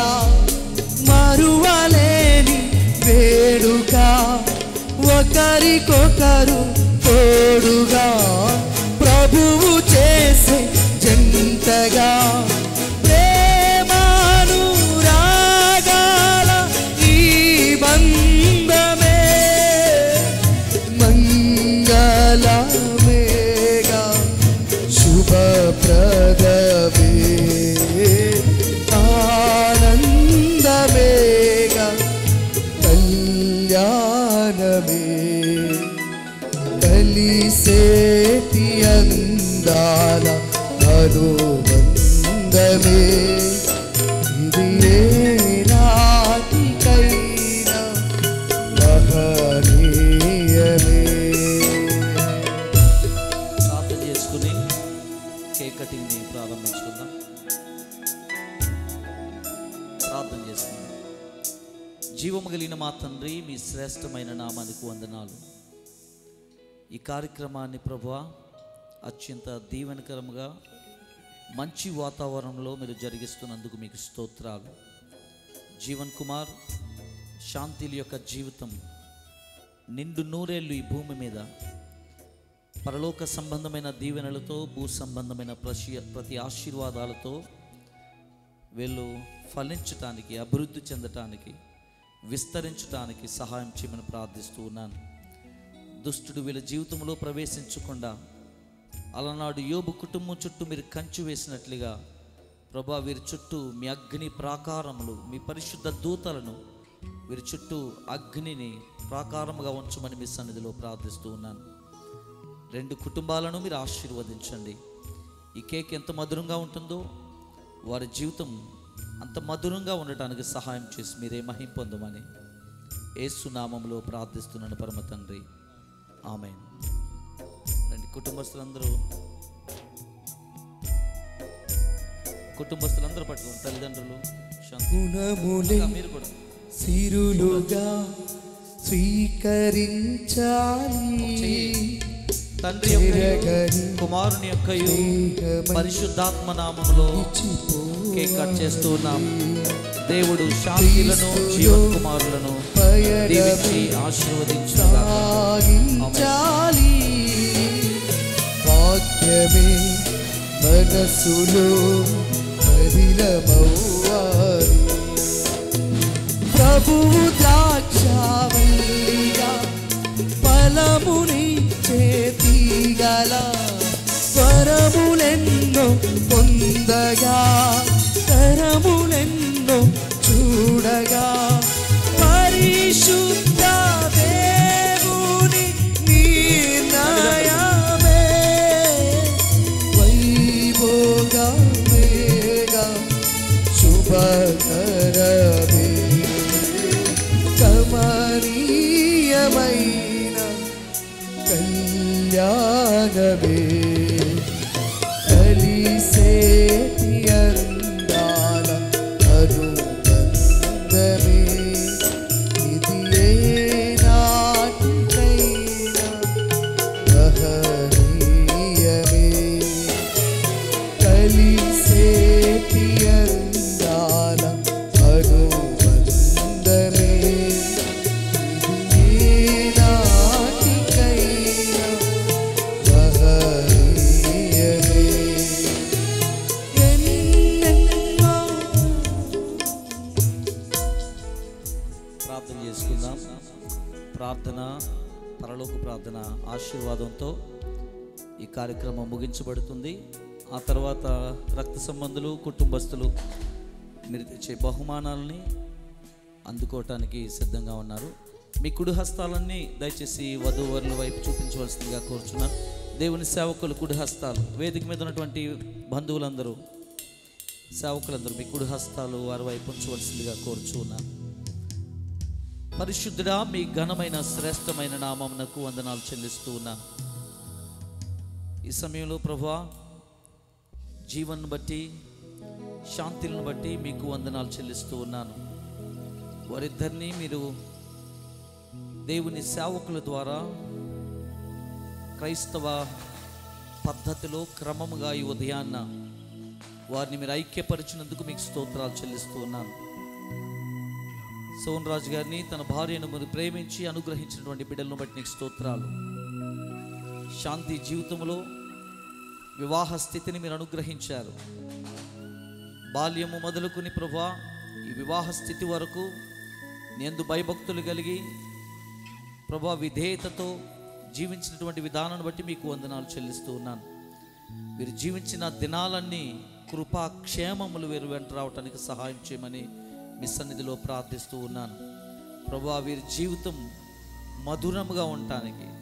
మరువలేని వేడుక ఒకరికొకరు తోడుగా ప్రభువు చేసే జంటగా ప్రేమానురాగాల ఈ బంధ అనుబంధమే ఇది ఏ నాటికైనా మహనీయమే ప్రార్థన చేసుకుని కేక్ కటింగ్ని ప్రారంభించుకుందాం ప్రార్థన చేసుకుందాం జీవము కలిగిన మా తండ్రి మీ శ్రేష్టమైన నామానికి వందనాలు ఈ కార్యక్రమాన్ని ప్రభు అత్యంత దీవెనకరముగా మంచి వాతావరణంలో మీరు జరిగిస్తున్నందుకు మీకు స్తోత్రాలు జీవన్ కుమార్ శాంతిల యొక్క జీవితం నిండు నూరేళ్ళు ఈ భూమి మీద పరలోక సంబంధమైన దీవెనలతో భూ సంబంధమైన ప్రతి ప్రతి ఆశీర్వాదాలతో వీళ్ళు ఫలించటానికి అభివృద్ధి చెందటానికి విస్తరించటానికి సహాయం చేయమని ప్రార్థిస్తూ ఉన్నాను దుష్టుడు వీళ్ళ జీవితంలో ప్రవేశించకుండా అలనాడు యోబు కుటుంబం చుట్టూ మీరు కంచి వేసినట్లుగా ప్రభా వీరి చుట్టూ మీ అగ్ని ప్రాకారములు మీ పరిశుద్ధ దూతలను వీరి చుట్టూ అగ్నిని ప్రాకారముగా ఉంచమని మీ సన్నిధిలో ప్రార్థిస్తూ ఉన్నాను రెండు కుటుంబాలను మీరు ఆశీర్వదించండి ఈ కేక్ ఎంత మధురంగా ఉంటుందో వారి జీవితం అంత మధురంగా ఉండటానికి సహాయం చేసి మీరే మహిం పొందమని ఏసునామంలో ప్రార్థిస్తున్నాను పరమ తండ్రి ఆమె రండి కుటుంబస్తులందరూ కుటుంబస్తులందరూ పట్టుకోండి తల్లిదండ్రులు శాంతి. గుణములే ఇంకా మీరు కూడా సిరులుగా స్వీకరించాలి తండ్రి యొక్క కుమారుని యొక్క పరిశుద్ధాత్మ నామములో కేక్ కట్ చేస్తూ ఉన్నాం దేవుడు శాంతిలను జీవన్ కుమారులను దీవించి ఆశీర్వదించుగా సాగించాలి వాక్యమే మనసులో మదిలమవ్వాలి ప్రభువు ద్రాక్షావల్లిగా ఫలముని చేతిగల వరములెన్నో పొందగా కరములెన్నో చూడగా పరిశుద్ధ దేవుని నిర్ణయమే వైభోగమేగా శుభకరమే కమనీయమైన కళ్యాణమే కలిసేటి అందాల అనుబంధమే ఇది ఏ నాటికైనా మహనీయమే కలిసేటి అందాల అనుబంధమే ఇది ఏ నాటికైనా మహనీయమే ఎన్నెన్నో ప్రార్థన చేసుకుందాం ప్రార్థన పరలోక ప్రార్థన ఆశీర్వాదంతో ఈ కార్యక్రమం ముగించబడుతుంది ఆ తర్వాత రక్త సంబంధులు కుటుంబస్తులు మీరు తెచ్చే బహుమానాలని అందుకోవటానికి సిద్ధంగా ఉన్నారు మీ కుడి హస్తాలన్నీ దయచేసి వధూవరుల వైపు చూపించవలసిందిగా కోరుచున్నాను దేవుని సేవకులు కుడి హస్తాలు వేదిక మీద ఉన్నటువంటి బంధువులందరూ సేవకులందరూ మీ కుడి హస్తాలు వారి వైపు ఉంచవలసిందిగా కోరుచున్నాను పరిశుద్ధుడా మీ ఘనమైన శ్రేష్టమైన నామమునకు వందనాలు చెల్లిస్తూ ఉన్నాను ఈ సమయంలో ప్రభా జీవన్ బట్టి శాంతిలను బట్టి మీకు వందనాలు చెల్లిస్తూ ఉన్నాను వారిద్దరినీ మీరు దేవుని సేవకుల ద్వారా క్రైస్తవ పద్ధతిలో క్రమముగా ఈ ఉదయాన్న వారిని మీరు ఐక్యపరిచినందుకు మీకు స్తోత్రాలు చెల్లిస్తూ ఉన్నాను సోన్ రాజు గారిని తన భార్యను మీరు ప్రేమించి అనుగ్రహించినటువంటి బిడ్డలను బట్టి నీకు స్తోత్రాలు శాంతి జీవితంలో వివాహ స్థితిని మీరు అనుగ్రహించారు బాల్యము మొదలుకుని ప్రభా ఈ వివాహ స్థితి వరకు నేను భయభక్తులు కలిగి ప్రభా విధేయతతో జీవించినటువంటి విధానాన్ని బట్టి మీకు వందనాలు చెల్లిస్తూ ఉన్నాను వీరు జీవించిన దినాలన్నీ కృపా క్షేమములు వీరు వెంట రావటానికి సహాయం చేయమని మీ సన్నిధిలో ప్రార్థిస్తూ ఉన్నాను ప్రభా వీరి జీవితం మధురముగా ఉండటానికి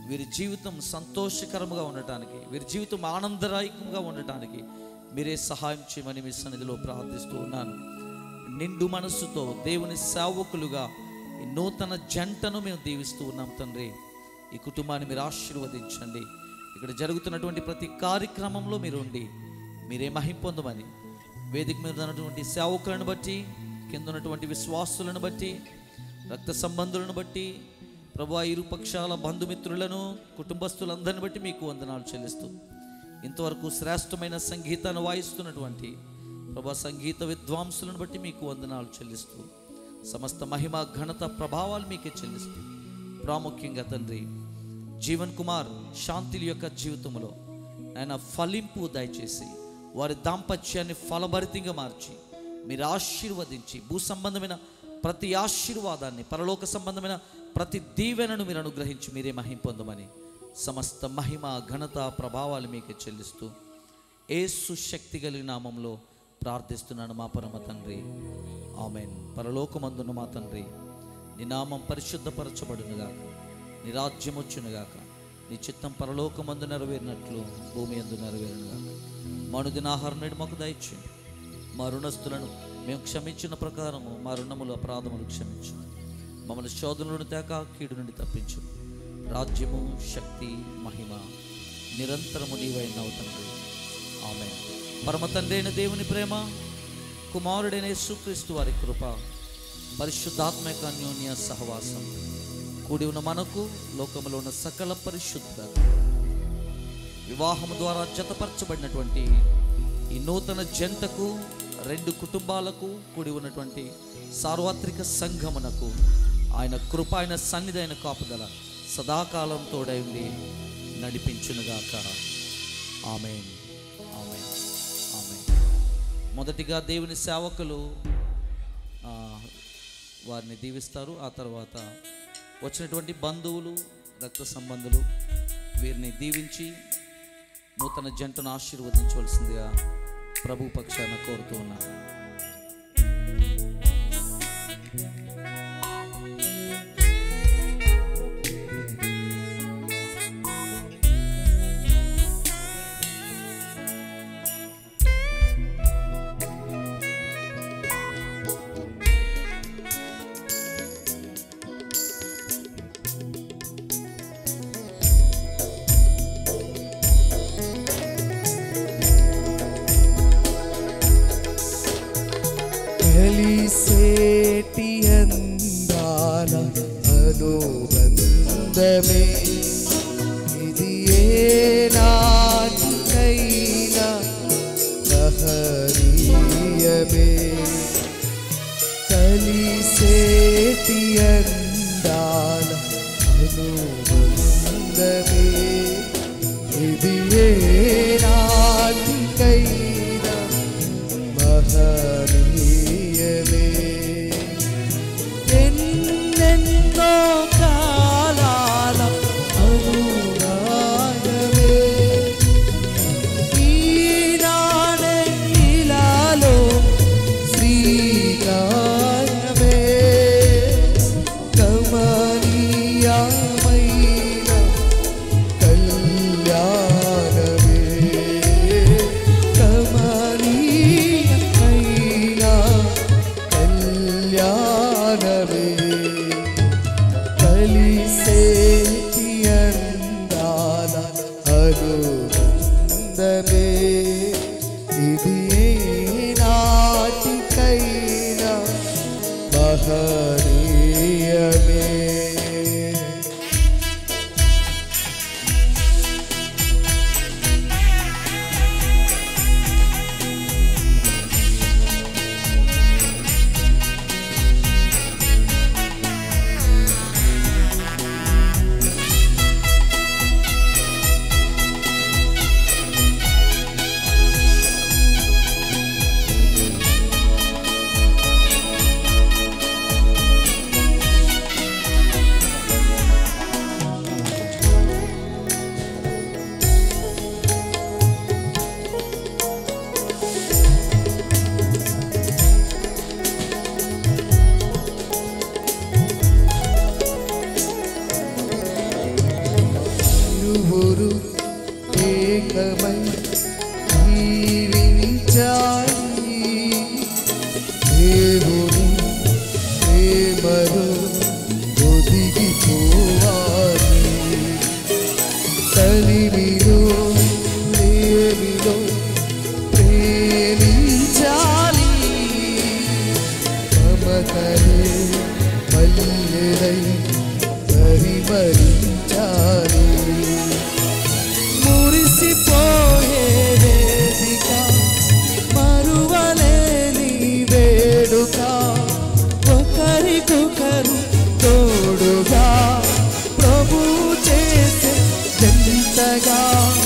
వీరి జీవితం సంతోషకరంగా ఉండటానికి వీరి జీవితం ఆనందదాయకంగా ఉండటానికి మీరే సహాయం చేయమని మీ సన్నిధిలో ప్రార్థిస్తూ ఉన్నాను నిండు మనస్సుతో దేవుని సేవకులుగా ఈ నూతన జంటను మేము దీవిస్తూ ఉన్నాం తండ్రి ఈ కుటుంబాన్ని మీరు ఆశీర్వదించండి ఇక్కడ జరుగుతున్నటువంటి ప్రతి కార్యక్రమంలో మీరు ఉండి మీరే మహిం పొందమని వేదిక మీద ఉన్నటువంటి సేవకులను బట్టి కింద ఉన్నటువంటి విశ్వాసులను బట్టి రక్త సంబంధులను బట్టి ప్రభు ఇరు పక్షాల బంధుమిత్రులను కుటుంబస్తులందరిని బట్టి మీకు వందనాలు చెల్లిస్తూ ఇంతవరకు శ్రేష్టమైన సంగీతాన్ని వాయిస్తున్నటువంటి ప్రభా సంగీత విద్వాంసులను బట్టి మీకు వందనాలు చెల్లిస్తూ సమస్త మహిమ ఘనత ప్రభావాలు మీకే చెల్లిస్తూ ప్రాముఖ్యంగా తండ్రి జీవన్ కుమార్ శాంతిల యొక్క జీవితంలో ఆయన ఫలింపు దయచేసి వారి దాంపత్యాన్ని ఫలభరితంగా మార్చి మీరు ఆశీర్వదించి భూ సంబంధమైన ప్రతి ఆశీర్వాదాన్ని పరలోక సంబంధమైన ప్రతి దీవెనను మీరు అనుగ్రహించి మీరే మహిం పొందమని సమస్త మహిమ ఘనత ప్రభావాలు మీకు చెల్లిస్తూ ఏసు శక్తి కలిగిన నామంలో ప్రార్థిస్తున్నాను మా పరమ తండ్రి ఆమెన్ పరలోకమందున్న మా తండ్రి నీ నామం పరిశుద్ధపరచబడునుగాక నీ రాజ్యం వచ్చునుగాక నీ చిత్తం పరలోకమందు నెరవేరినట్లు భూమి ఎందు నెరవేరునుగాక మనుదిన ఆహారం నేడు మాకు దయచేయండి మా రుణస్తులను మేము క్షమించిన ప్రకారము మా రుణములు అపరాధములు క్షమించు మమ్మల్ని శోధనలను తేక కీడు నుండి తప్పించు రాజ్యము శక్తి మహిమ నిరంతరము నీవైనావు తండ్రి ఆమె పరమ తండ్రి అయిన దేవుని ప్రేమ కుమారుడైన యేసుక్రీస్తు వారి కృప పరిశుద్ధాత్మ యొక్క అన్యోన్య సహవాసం కూడి ఉన్న మనకు లోకంలో ఉన్న సకల పరిశుద్ధ వివాహం ద్వారా జతపరచబడినటువంటి ఈ నూతన జంటకు రెండు కుటుంబాలకు కూడి ఉన్నటువంటి సార్వత్రిక సంఘమునకు ఆయన కృప ఆయన సన్నిధి అయిన కాపుదల సదాకాలం తోడై ఉండి నడిపించునుగాక ఆమెన్ ఆమెన్ ఆమెన్ మొదటిగా దేవుని సేవకులు ఆ, వారిని దీవిస్తారు ఆ తర్వాత వచ్చినటువంటి బంధువులు రక్త సంబంధులు వీరిని దీవించి నూతన జంటను ఆశీర్వదించవలసిందిగా ప్రభు పక్షాన కోరుతూ ఉన్నాను కలిసేటి అందాల అనుబంధమే ఇది ఏ నాటికైనా మహనీయమే కలిసేటి అందాల అనుబంధమే ఇది ఏ నాటికైనా మహనీయమే ఎన్నెన్నో కాలాల అనురాగమే ఈనాడే ఇలాలో శ్రీగానమే కమనీయమైన కళ్యాణమే ప్రేమించాలి దేవుని ప్రేమలో ఒదిగిపోవాలి తలిమిలో ప్రేమిలో ప్రేమించాలి మమతలే మల్లెలై పరిమళించాలి మురిసిపోయే వేదిక మరువలేని వేడుక ఒకరికొకరు తోడుగా ప్రభు చేసే జంటగా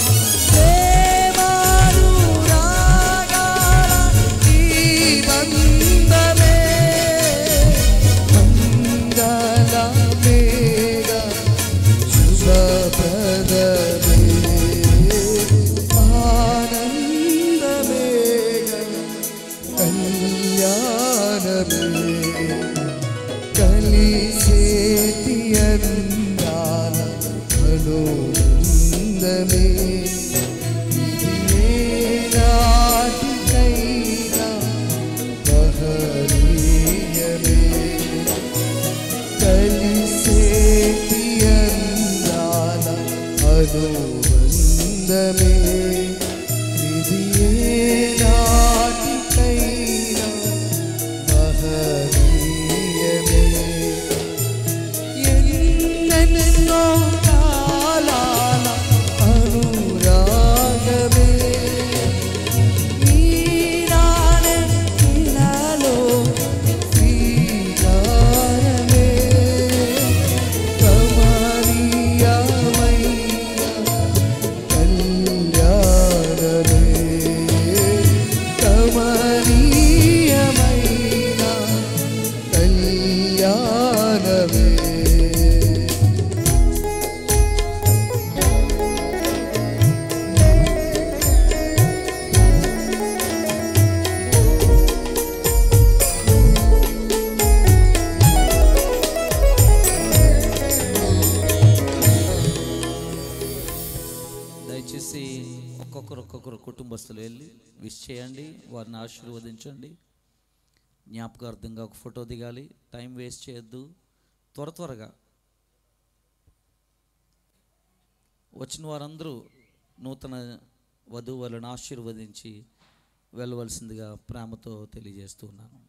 ప్రేమానురాగాల ఈ బంధమే మంగళమేగ శుభప్రదమే ఆనందమేగ కళ్యాణమే కలిసేటి అందాల అనుందమే ఇది ఏ నాటికైనా మహనీయమే కలిసేటి అందాల అనుబంధమే ఇది ఏ నాటికైనా మహనీయమే ఎన్నెన్నో కాలాల అనురాగమే నీరానే నీలాలో శ్రీకారమే కమనీయమైన కళ్యాణమే కమనీయమైన కళ్యాణమే దయచేసి ఒక్కొక్కరు ఒక్కొక్కరు కుటుంబస్తులు వెళ్ళి విష్ చేయండి వారిని ఆశీర్వదించండి జ్ఞాపకార్థంగా ఒక ఫోటో దిగాలి టైం వేస్ట్ చేయొద్దు త్వర త్వరగా వచ్చిన వారందరూ నూతన వధువులను ఆశీర్వదించి వెళ్ళవలసిందిగా ప్రేమతో తెలియజేస్తున్నాను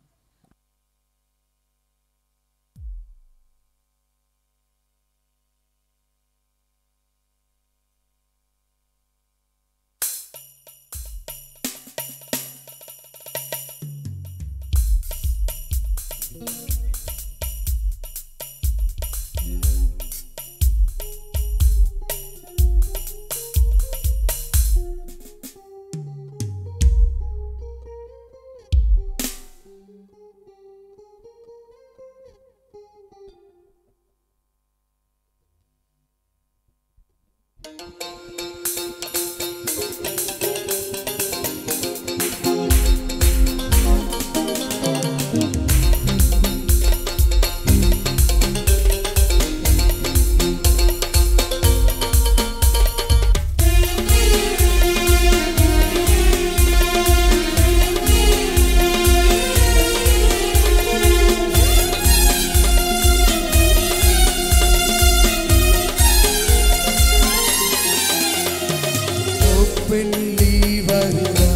పెళ్ళి వరువా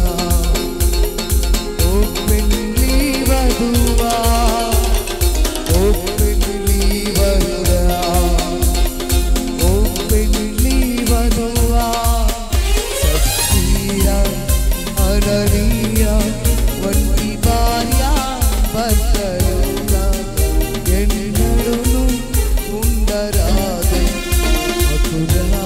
ఓ పెళ్ళి వధువా ఓ పెళ్ళి వరువా ఓ పెళ్ళి వధువా సత్య అననీయ వంటి భార్య భర్తలుగా ఎన్నడూ ఉండరాదే అకులా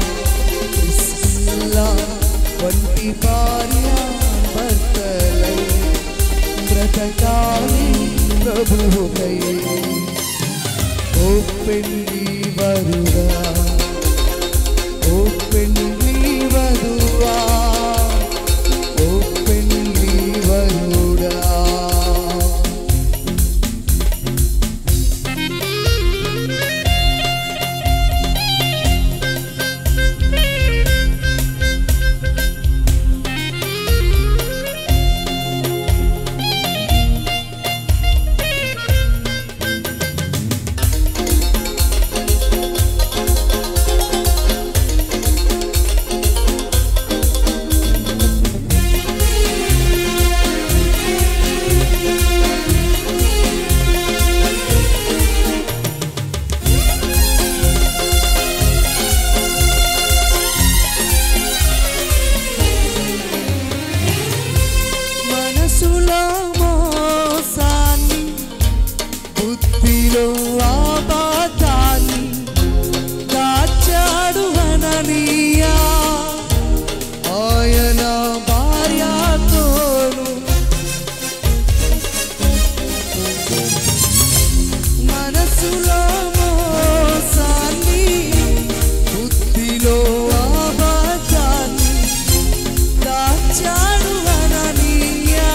ఇస్లా వంటి భార్య భర్తలై బ్రతకాలి ప్రభువుకై ఓ పెళ్ళి వరుడా ఓ పెళ్ళి వధువా ఓ పెళ్ళి వరుడా Thank మనసులో మోసాన్ని బుద్ధిలో ఆపాతాన్ని దాచాడు అననీయా ఆయన భార్యతోను మనసులో మోసాన్ని బుద్ధిలో ఆపాతాన్ని దాచాడు అననీయా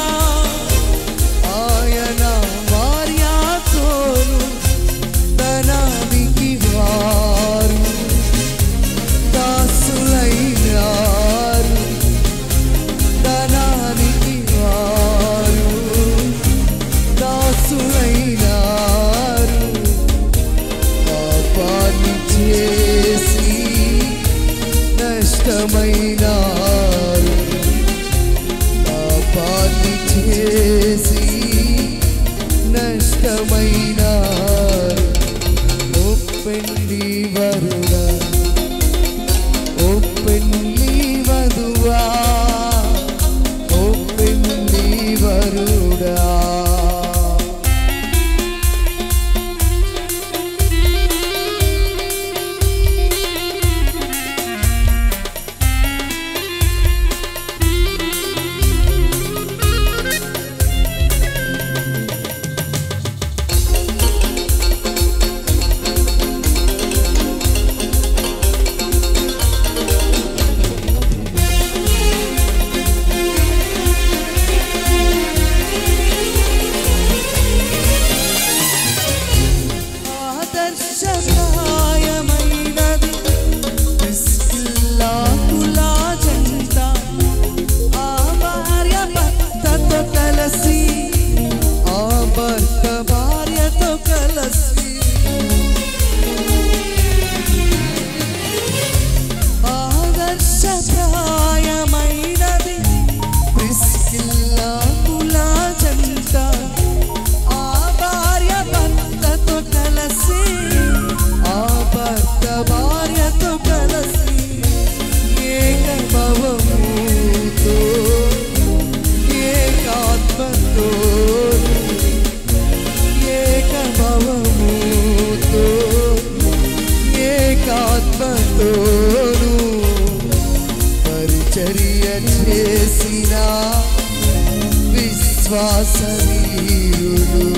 ఆయన భార్యతోను ధనానికి వారు దాసులైనారు ధనానికి వారు దాసులైనారు పాపాన్ని చేసి నష్టమైనారు పాపాన్ని చేసి నష్టమైనారు ఒప్పెండి వరుడా ఒప్పెండి వధువా ఒప్పెండి వరుడా ఆదర్శప్రాయమైనది క్రిస్కిల్లాకులా జంట ఆ భార్య భర్తతో కలసి ఆ భర్త భార్యతో కలసి ఆదర్శప్రాయమైనది క్రిస్కిల్లాకులా జంట ఆ భార్య భర్తతో కలసి ఆ భర్త భార్యతో కలసి ఏకభవముతో ఏకాత్మతో ఏకభవముతో ఏకాత్మతోను పరిచర్య చేసిన విశ్వాసవీరులు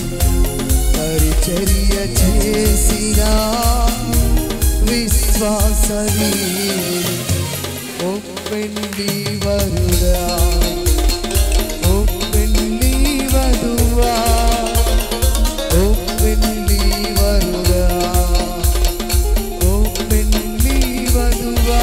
పరిచర్య చేసిన విశ్వాసవీరులు ఒప్పెండి వరుడా ఒప్పెండి వధువా ఒప్పెండి వరుడా ఒప్పెండి వధువా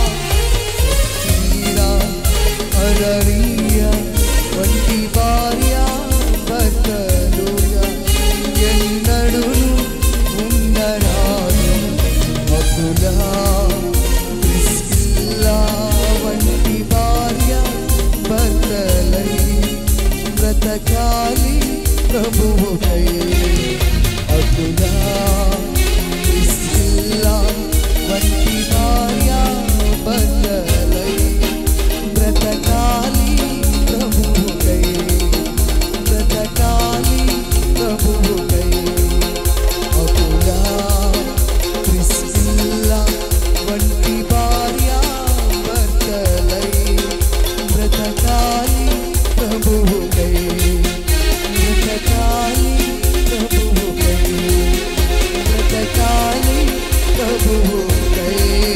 తీరా అరనీయ వంటి భార్య భర్తలుయ ఎన్నడును ఉండరాదు అకులా ప్రిస్కిల్లా వంటి భార్య భర్తలై బ్రతకాలి ప్రభువుకై అకులా ప్రిస్కిల్లా వంటి భార్య భర్తలై బ్రతకాలి ప్రభువుకై బ్రతకాలి ప్రభువుకై అకులా ప్రిస్కిల్లా వంటి భార్య భర్తలై బ్రతకాలి ప్రభువుకై బ్రతకాలి ప్రభువుకై బ్రతకాలి ప్రభువుకై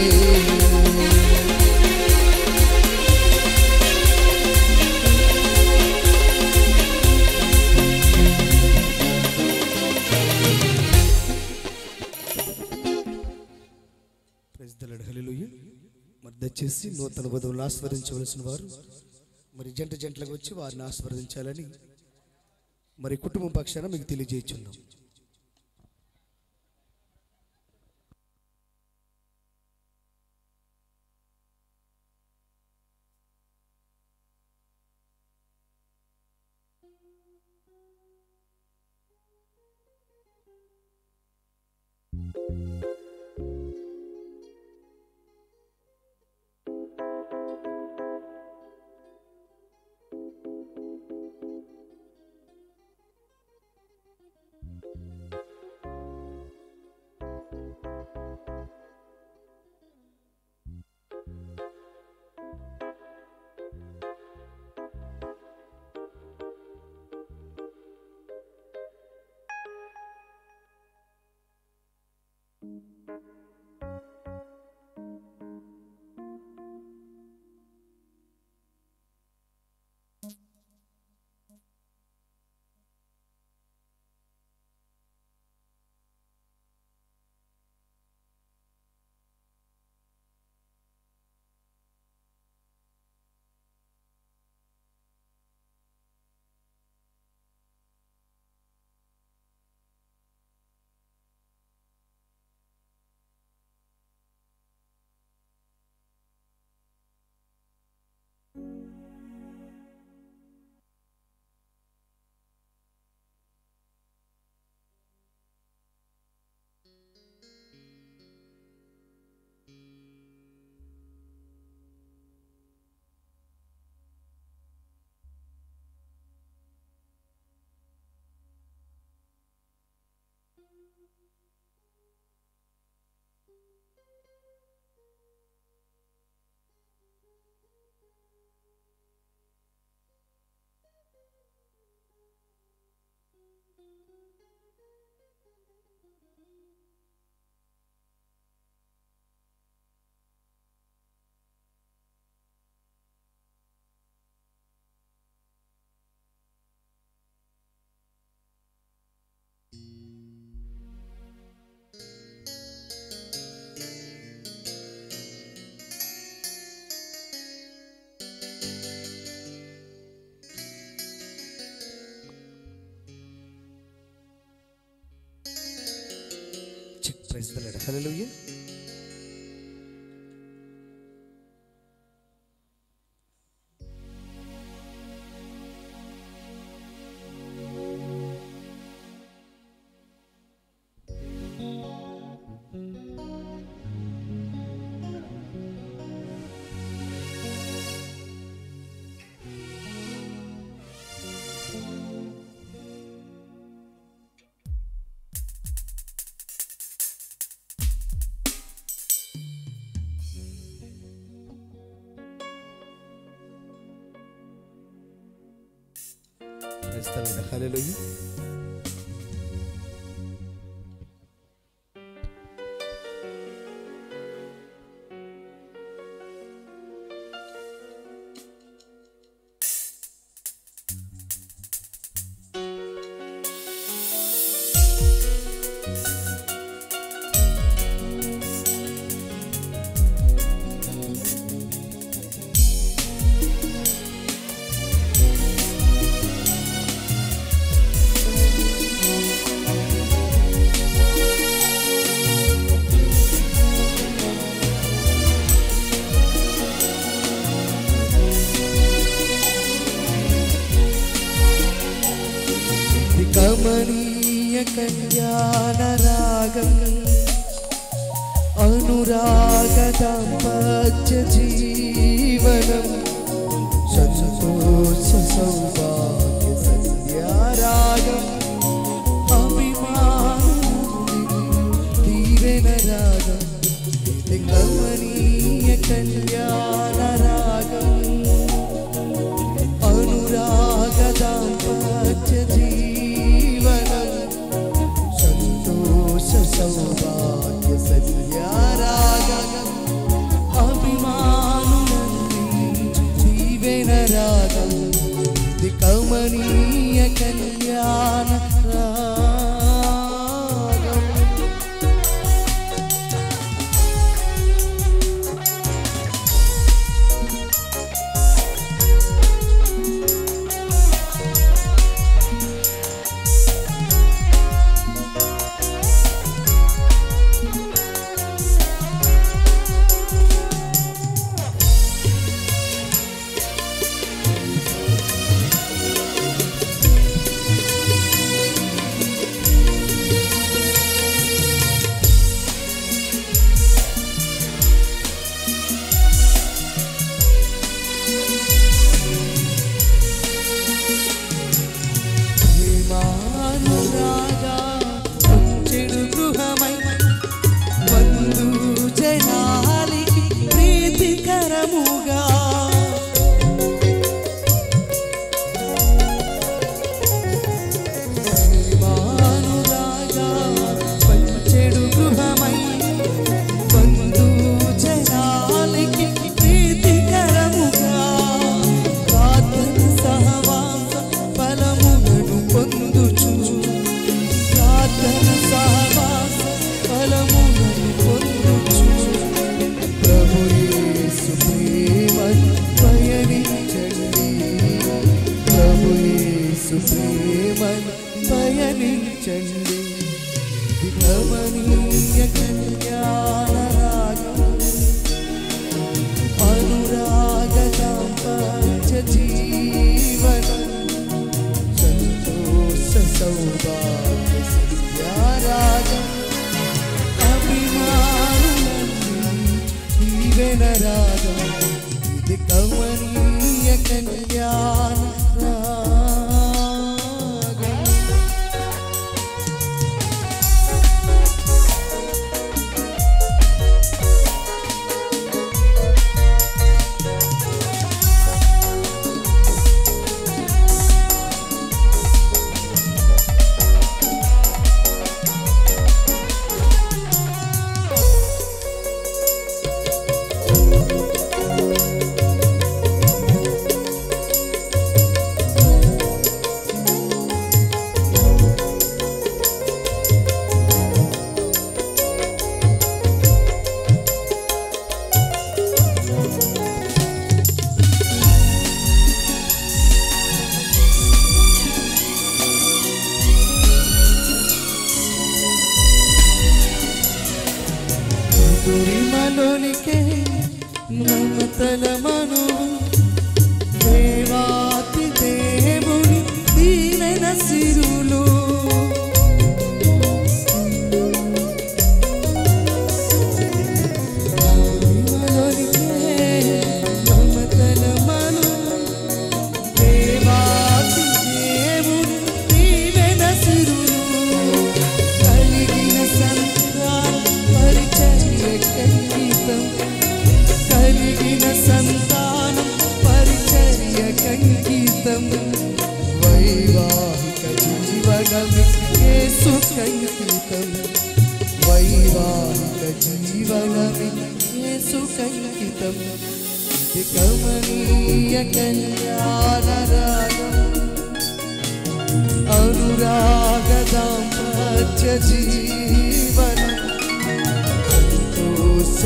ప్రజలడు హల్లెలూయ మరి దయచేసి నూతన వధువులను ఆస్వాదించవలసిన వారు మరి జంట జంటలకు వచ్చి వారిని ఆస్వాదించాలని మరి కుటుంబం పక్షాన మీకు తెలియజేస్తున్నాం ప్రైజ్ హల్లెలూయా ప్రైజ్ హల్లెలూయా కమనీయ కళ్యాణ రాగం అనురాగ దాంపత్య జీవనం సంతోష సౌభాగ్య సంధ్యారాగం అభిమానం దీవెన రాగం ఇది కమనీయ కళ్యాణ రాగం అనురాగ దాంపత్య జీవనం సంతోష సౌభాగ్య సంధ్యారాగం అభిమానునందించు జీవన రాగం ఇది కమనీయ కళ్యాణ రాగం ప్రేమానురాగా చెడు గృహమై బంధు జనాలికి ప్రీతికరముగా ప్రేమానురాగా పంచెడు గృహమై బంధు జనాలికి ప్రీతికరముగా ప్రార్థన సహవాస ఫలములను పొందుచు ప్రార్థన సహవాస ఫలములను పొందుచు ప్రభు యేసు ప్రేమను పయనించండి ప్రభు యేసు ప్రేమను పయనించండి ఇది గమనీయ కళ్యాణ రాగం అనురాగ దాంపత్య జీవనం సంతోష సౌభాగ్య సంధ్యారాగం అభిమానులందు జీవన రాగం ఇది కమనీయ కళ్యాణ రాగం మహిమలోనికే మమతలమను దేవాతి దేవుని దీవెన సిరులు మహిమలోనికే మమతలమను దేవాతి దేవుని దీవెన సిరులు కలిగిన సంతానం పరిచర్య కంకితం కలిగిన సంతానం పరిచర్య కంకితం వైవాహిక జీవనమి యేసు కంకితం వైవాహిక జీవనమి యేసు కంకితం ఇది కమనీయ కళ్యాణ రాగం అనురాగ దాంపత్య జీవనం సంతోష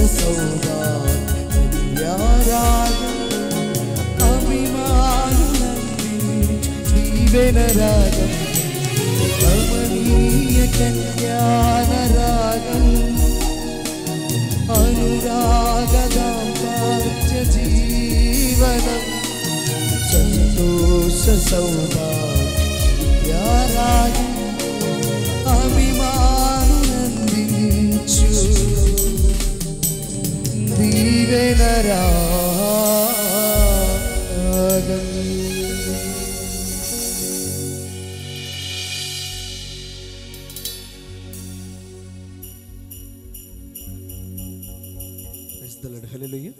సౌభాగ్యారాగం అభిమానులందించు జీవన రాగం కమనీయ కళ్యాణ రాగం అనురాగ దాంపత్య జీవనం సంతోష సౌభాగ్యారాగం అభిమానునందించు దీవెన రాగం Praise the Lord. Hallelujah.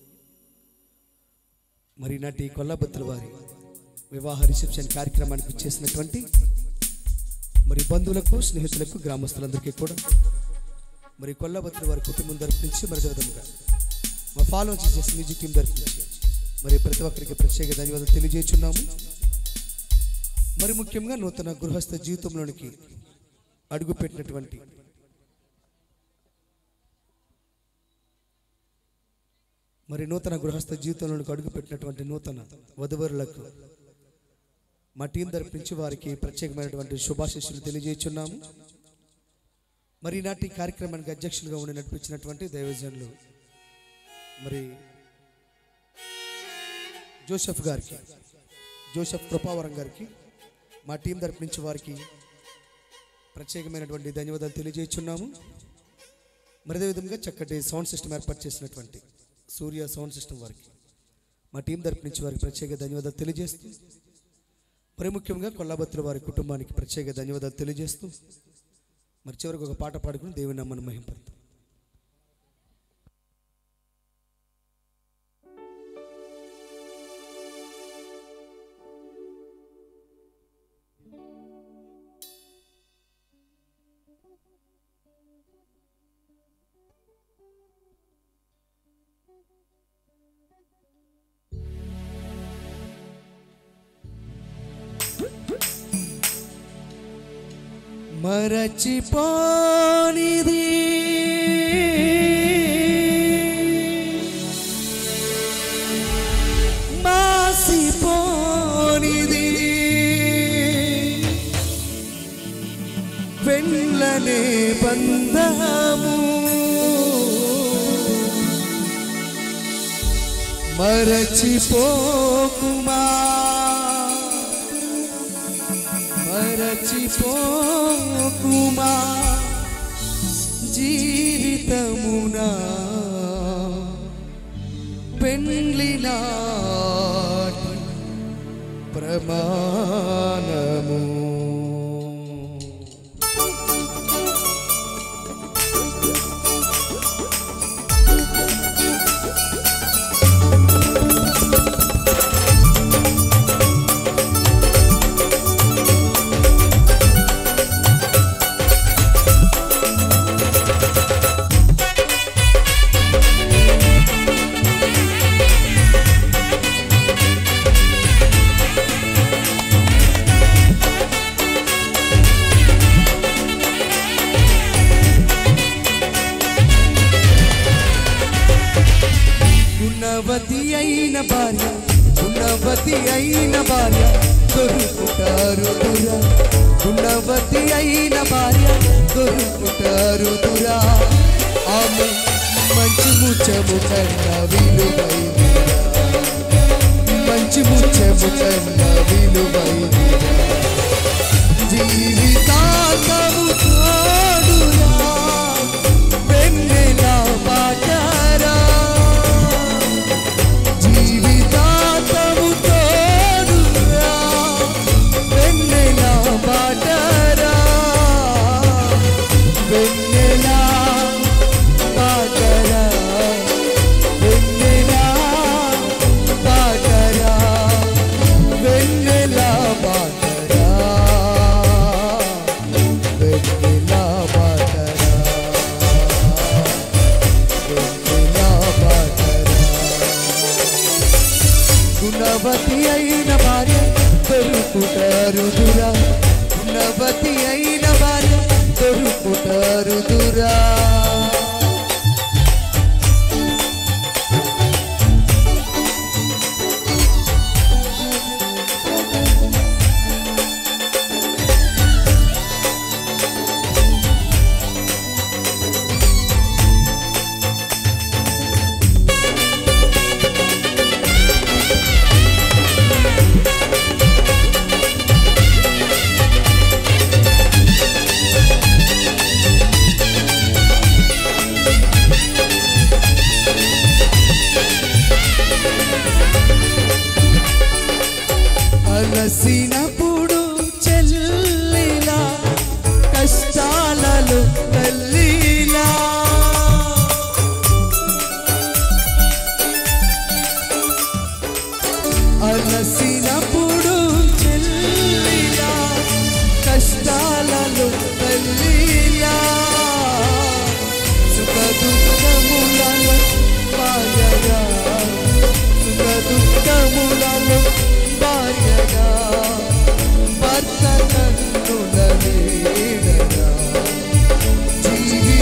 మరి నాటి కొల్లాబత్తుల వారి వివాహ రిసెప్షన్ కార్యక్రమానికి చేసినటువంటి మరి బంధువులకు స్నేహితులకు గ్రామస్తులందరికీ కూడా మరి కొల్లాబత్తుల వారి కుటుంబం తరపు నుంచి మరి విధముగా మా ఫాలో చేసే మ్యూజిక్ టీం తరపు నుంచి మరి ప్రతి ఒక్కరికి ప్రత్యేక ధన్యవాదాలు తెలియజేస్తున్నాము మరి ముఖ్యంగా నూతన గృహస్థ జీవితంలోనికి అడుగుపెట్టినటువంటి మరి నూతన గృహస్థ జీవితంలోకి అడుగుపెట్టినటువంటి నూతన వధువరులకు మా టీం తరపు నుంచి వారికి ప్రత్యేకమైనటువంటి శుభాశిస్సులు తెలియజేస్తున్నాము మరి ఈనాటి కార్యక్రమానికి అధ్యక్షులుగా ఉండి నడిపించినటువంటి దైవజనులు మరి జోసెఫ్ గారికి జోసెఫ్ కృపావరం గారికి మా టీం తరపు నుంచి వారికి ప్రత్యేకమైనటువంటి ధన్యవాదాలు తెలియజేస్తున్నాము మరి అదేవిధంగా చక్కటి సౌండ్ సిస్టమ్ ఏర్పాటు చేసినటువంటి సూర్య సౌండ్ సిస్టమ్ వారికి మా టీం తరపు నుంచి వారికి ప్రత్యేక ధన్యవాదాలు తెలియజేస్తూ మరి ముఖ్యంగా కొల్లాబత్తుల వారి కుటుంబానికి ప్రత్యేక ధన్యవాదాలు తెలియజేస్తూ మరి చివరికి ఒక పాట పాడుకుని దేవుని నమ్మను మహింపడతాం మరచిపోనిది మాసిపోనిది వెళ్ళనే బంధము మరచిపోకుమా మరచిపోకుమా జీవితమునా పెండ్లి నాటి ప్రమాణము గుణవతి అయిన భార్య గుణవతి అయిన భార్య దొరుకుతారు దురా గుణవతి అయిన భార్య దొరుకుతారు దురా ఆమె మంచి ముచ్చము కన్న విలువైనదా మంచి ముచ్చము కన్న విలువైనదా జీవితాంతము తోడురా వెన్నెల బాటరా జీవితాంతము తోడురా వెన్నెల బాటరా వెన్నెల బాటరా వెన్నెల బాటరా వెన్నెల బాటరా వెన్నెల బాటరా వెన్నెల బాటరా గుణవతి అయిన భార్య దొరుకుతారుదురా గుణవతి అయిన భార్య దొరుకుతారుదురా అలసినప్పుడు చెల్లిలా కష్టాలలో తల్లిలా అలసినప్పుడు చెల్లిలా కష్టాలలో తల్లిలా సుఖ దుఃఖములలో భార్యగా సుఖ దుఃఖములలో భార్యగా భర్త కన్నుల నీడగా జీవి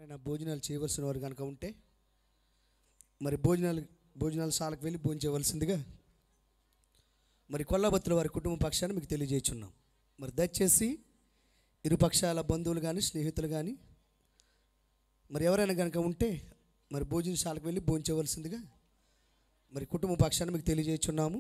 ఎవరైనా భోజనాలు చేయవలసిన వారు కనుక ఉంటే మరి భోజనాలు భోజనాల శాలకు వెళ్ళి భోజనం చేయవలసిందిగా మరి కొల్లబత్తుల వారి కుటుంబ పక్షాన్ని మీకు తెలియజేస్తున్నాం మరి దయచేసి ఇరు పక్షాల బంధువులు కానీ స్నేహితులు కానీ మరి ఎవరైనా కనుక ఉంటే మరి భోజనశాలకు వెళ్ళి భోజనం చేయవలసిందిగా మరి కుటుంబ పక్షాన్ని మీకు తెలియజేస్తున్నాము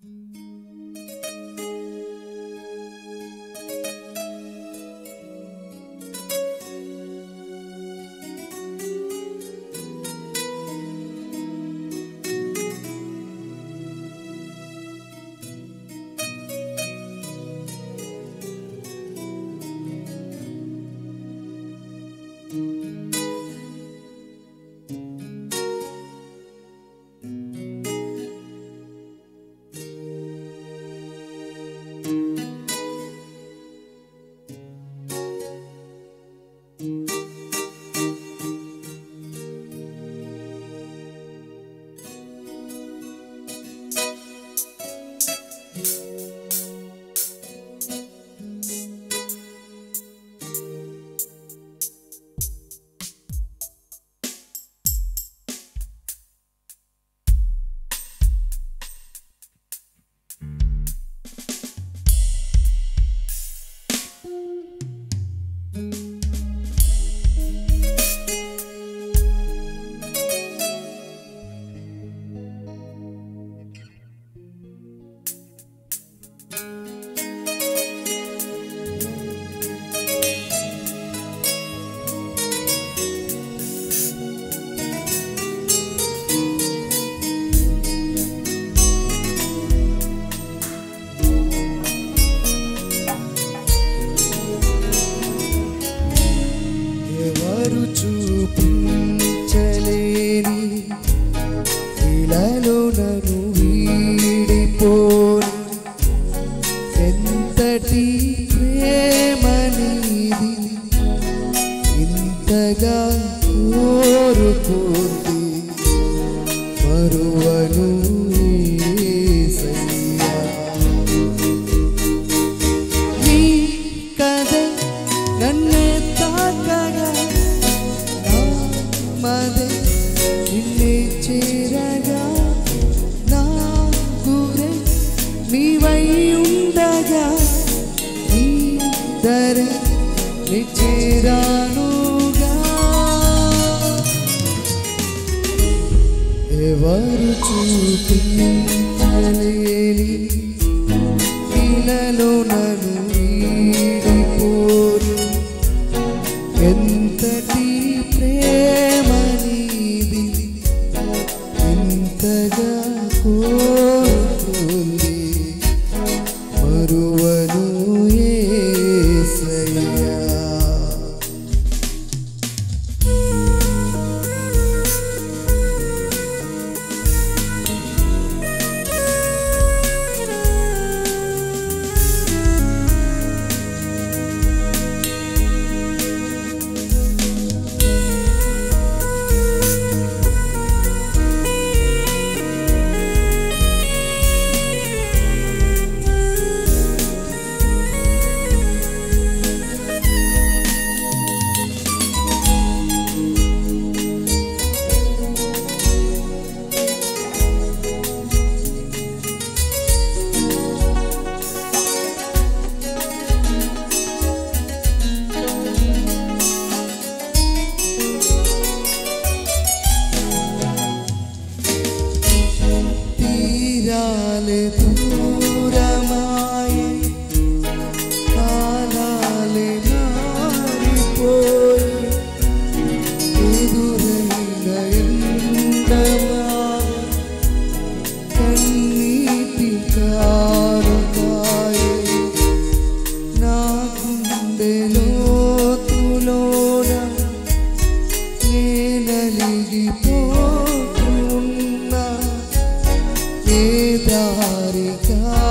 ఎవరు చూపించలేని ఇలాలో నన్ను వీడిపోని ఎంతటి ప్రేమనిది ఇంతగా కోరుకుంది మరువను యేసయ్యా. నీ కథ నన్నే తాకగా నా మదే నిన్నే చేరగా నా గురే నీవై ఉండగా నీ దర నీ చేరానుగా ఎవరు చూపించలేని ఇలలో నన్ను వీడిపోరు ఎంతటి ప్రేమ నీది ఇంతగా కోరుతుంది మరువను యేసయ్యా తీరాలే దూరమాయే కాలాలే మారిపోయి ఎదురైన ఎండమా కన్నీటి కారుతాయే నా గుండె లోతులోన నేనలిగిపోతున్నా ఏ దారిగా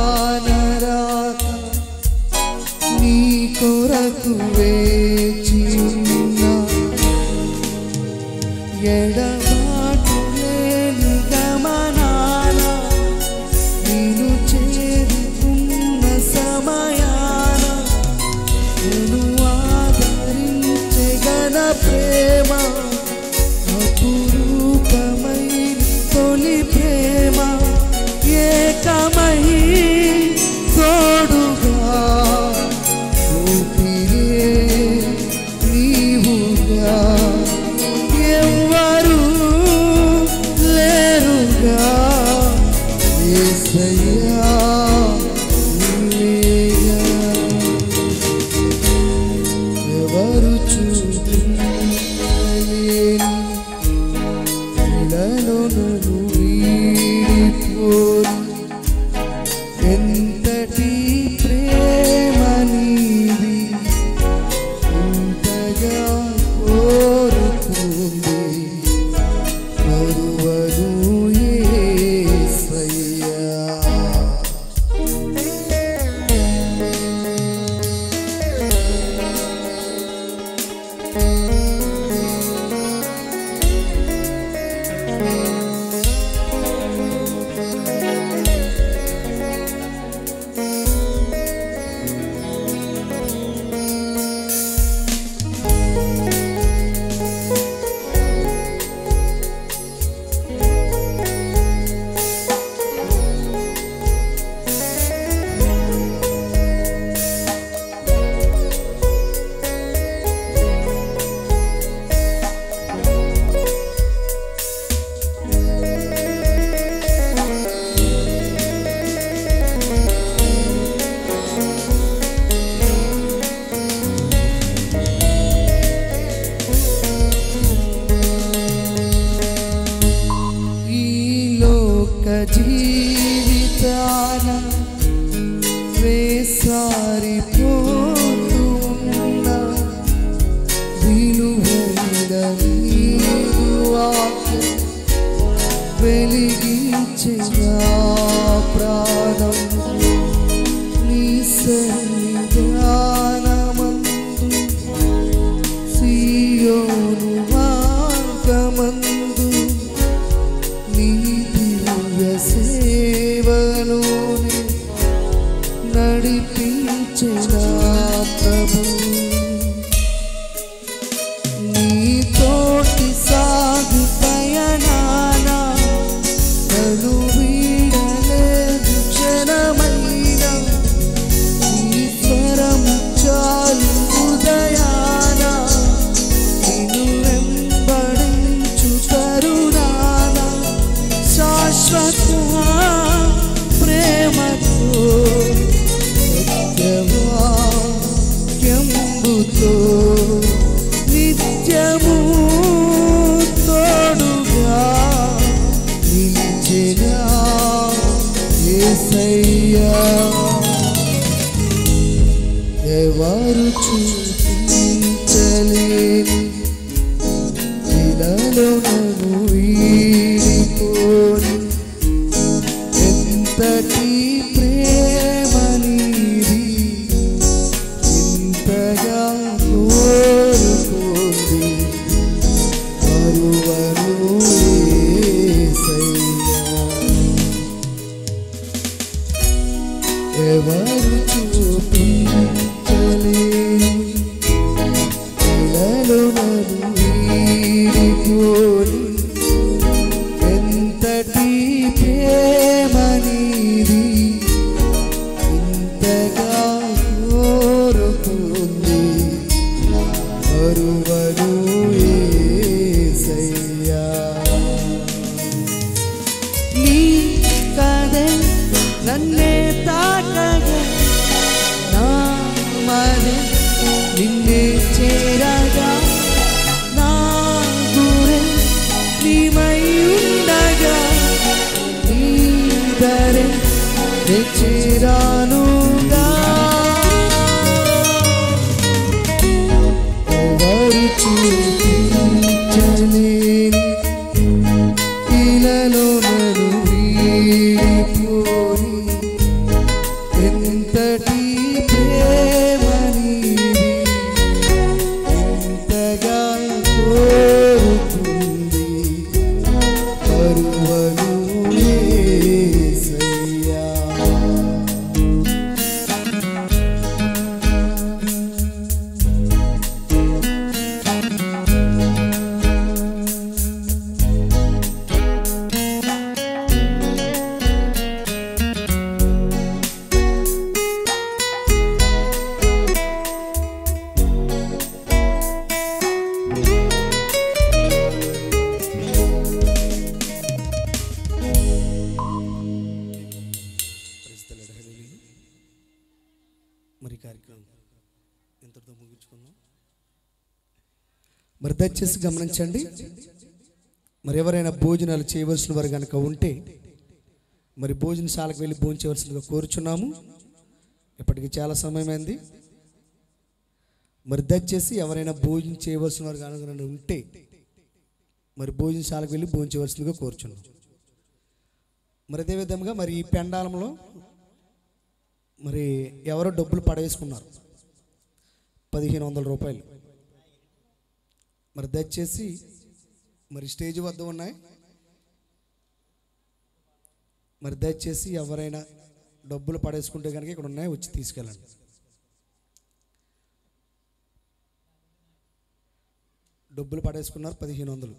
ఎంతటి ప్రేమ నీది ఇంతగా కోరుకుంది మరువను యేసయ్యా ఈ లోక జీవితాన వేసారిపోతున్న విలువైన నీవు వాక్యం వెలిగించిన ప్రాణం నీ సన్నిధానమందు సియోను మార్గమందు నీ దివ్య సేవలోని నడిపించిన ప్రభు నీ తోటి సాగు పయనాన నన్ను వీడలేదు క్షణమైన నీ స్వరము చాలు ఉదయాన నిన్ను వెంబడించు తరుణాన శాశ్వత ప్రేమతో సత్యవాక్యంబుతో నిత్యము తోడుగా నిలిచిన యేసయ్యా ఎవరు చూపించలేని ఇలాలో నన్ను వీడిపోని ఎంతటి ప్రేమ నీది ఇంతగా కోరుకుంది మరువను యేసయ్యా. ఎవరు చూపించలేని ఇలాలో నన్ను వీడిపోని ఎంతటి ప్రేమ నీది ఇంతగా కోరుకుంది మరువను యేసయ్యా నీ కదే నన్నే తాకగా నా మరి నిన్నే చేరగా నా గురే నీమై ఉండగా నీ దరే చేరానుగా ఎవరు చూపించలేని ఇలలో నన్ను వీడిపోని ఎంతటి ప్రేమ నీది ఎంతగా కోరుకుంది పరువను యేసయ్యా మరి కార్యక్రమం ఇంతటితో ముగించుకుందాం మరి దయచేసి గమనించండి మరి ఎవరైనా భోజనాలు చేయవలసిన వారు కనుక ఉంటే మరి భోజనశాలకు వెళ్ళి భోంచవలసిందిగా కోరుచున్నాము ఇప్పటికి చాలా సమయమైంది మరి దయచేసి ఎవరైనా భోజనం చేయవలసిన వారు కనుక ఉంటే మరి భోజనశాలకు వెళ్ళి భోంచవలసిందిగా కోరుచున్నాం మరి అదేవిధంగా మరి ఈ పెండాలంలో మరి ఎవరో డబ్బులు పడవేసుకున్నారు పదిహేను వందల రూపాయలు మరి దయచేసి మరి స్టేజ్ వద్ద ఉన్నాయి మరి దయచేసి ఎవరైనా డబ్బులు పడేసుకుంటే కనుక ఇక్కడ ఉన్నాయి వచ్చి తీసుకెళ్ళండి డబ్బులు పడేసుకున్నారు పదిహేను వందలు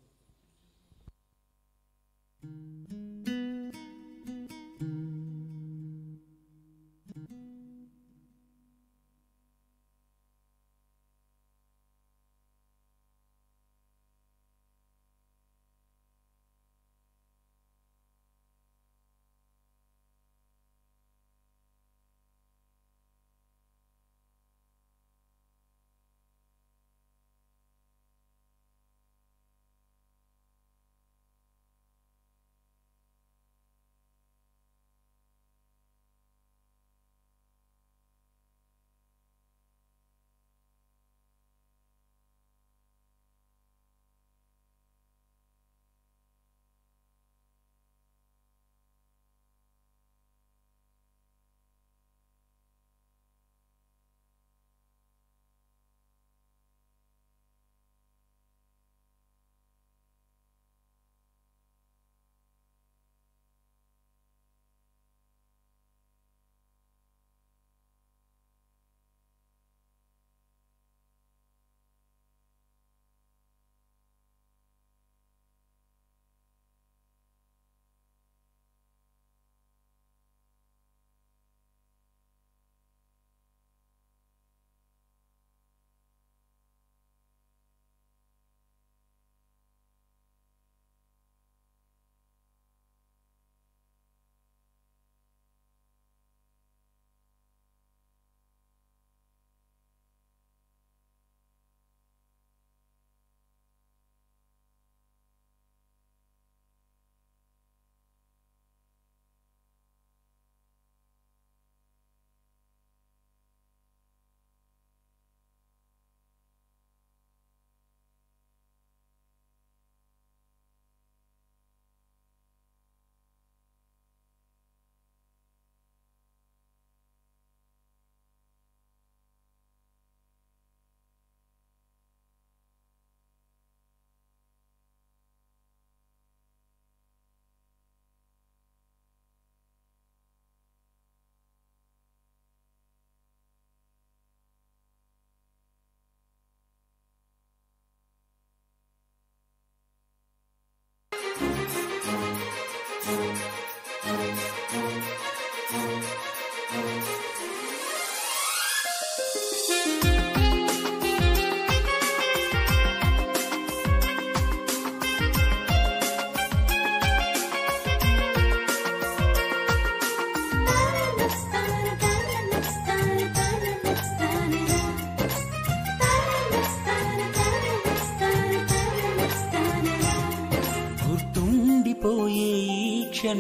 గుర్తుండిపోయే ఈ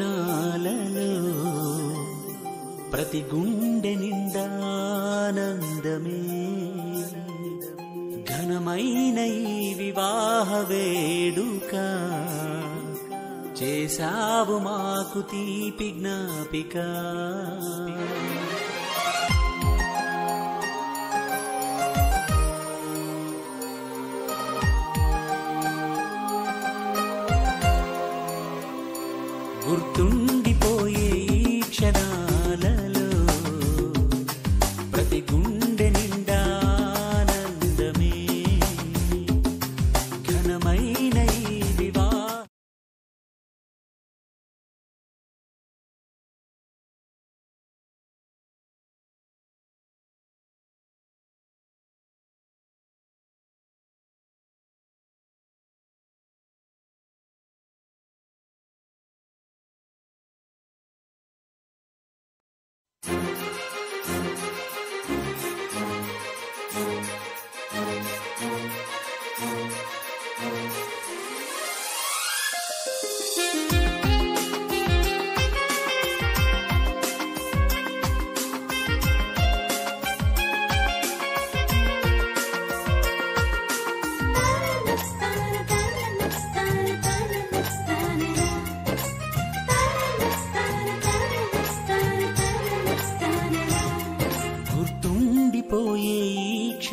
క్షణాలలో ప్రతి గుండె నిండానందమే ఘనమైన ఈ వివాహ వేడుక చేశావు మాకు తీపి జ్ఞాపిక గుర్తుండిపోయే ఈ క్షణాలలో ప్రతి గుండె నిండానందమే ఘనమైన ఈ వివాహ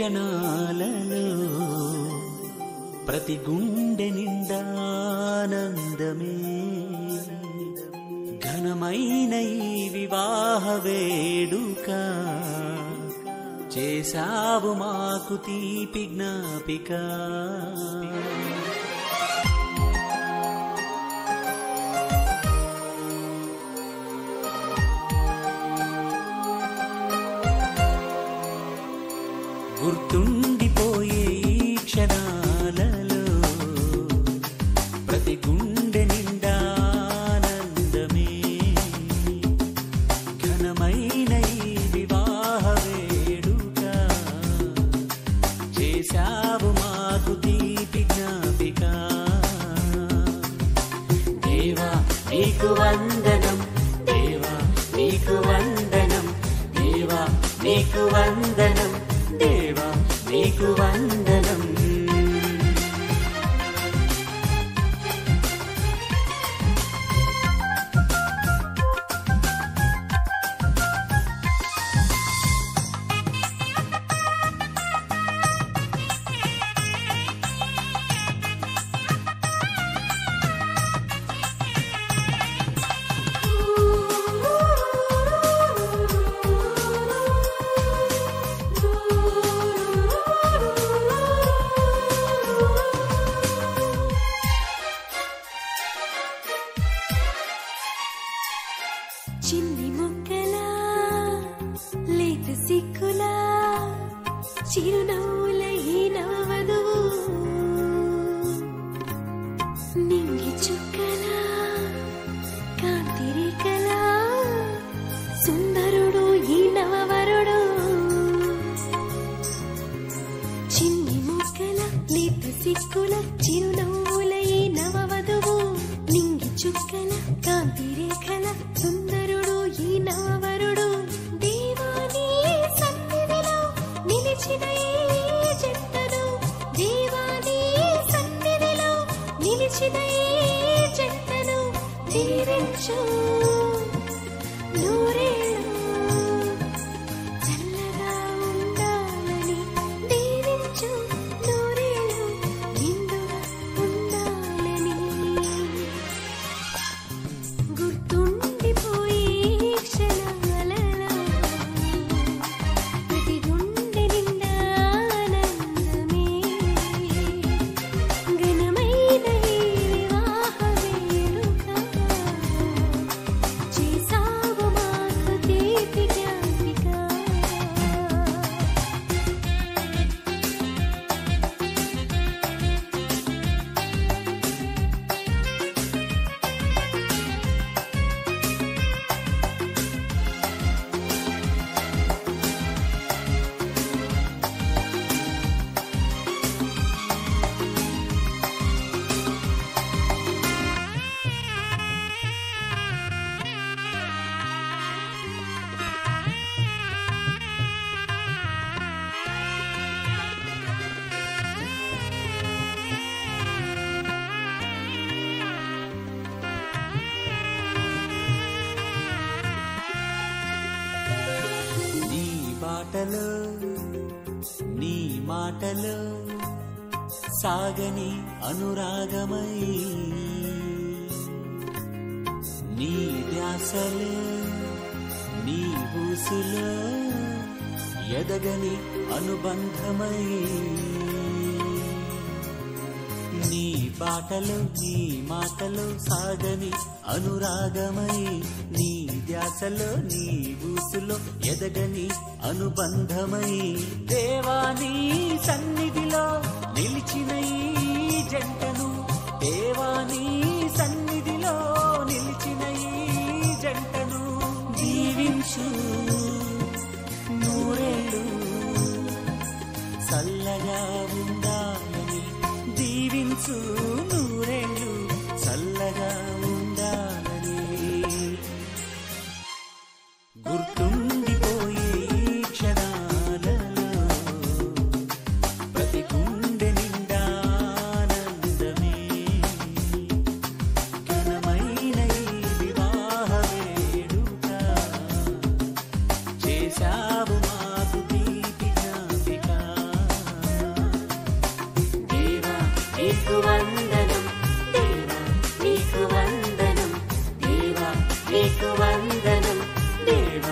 క్షణాలలో ప్రతి గుండె నిండానందమే ఘనమైన ఈ వివాహ వేడుక చేశావు మాకు తీపి జ్ఞాపిక గుర్తుండిపోయే ఈ క్షణాలలో ప్రతి గుండె నిండా ఆనందమే ఘనమైన ఈ వివాహ వేడుక చేశావు మాకు తీపి జ్ఞాపిక దేవా నీకు వందనం దేవా నీకు వందనం దేవా నీకు వందనం దేవా నీకు వందనం చిన్ని మొక్కలా లేత సిక్కులా చిరునవ్వుల ఈ నవవధువు నింగి చుక్కలా కాంతి రేఖలా సుందరుడు ఈ నవవరుడు చిన్ని మొక్కల లేత సిక్కుల చిరునవ్వుల ఈ నవవధువు నింగి చుక్కల కాంతి రేఖల సుందరుడు ఈ నవవరుడు దేవాని సన్నిధిలో నిలిచిన ఈ జంటను దేవాని సన్నిధిలో నిలిచిన ఈ జంటను దీవించు నూరేళ్ళు చల్లగా ఉండాలని దీవించు నూరేళ్ళు నిండుగా ఉండాలని గుర్తుండిపోయే ఈ క్షణాలలో ప్రతి గుండె నిండా ఆనందమే ఘనమైన ఈ వివాహ వేడుక చేసావు మాకు తీపి జ్ఞాపిక నీ బాటలో నీ మాటలో సాగని అనురాగమై నీ ధ్యాసలో నీ ఊసులో ఎదగని అనుబంధమై నీ బాటలో నీ మాటలో సాగని అనురాగమై నీ ధ్యాసలో నీ ఊసులో ఎదగని అనుబంధమై దేవాని సన్నిధిలో నిలిచిన ఈ జంటను దేవాని సన్నిధిలో నిలిచిన ఈ జంటను దీవించు నూరేళ్ళు చల్లగా ఉండాలని దీవించు నూరేళ్ళు చల్లగా ఉండాలని గుర్తుండిపోయే ఈ క్షణాలలో ప్రతి గుండె నిండా ఆనందమే ఘనమైన ఈ వివాహ వేడుక చేశావు మాకు తీపి జ్ఞాపిక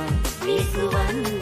నీకు వందనాలు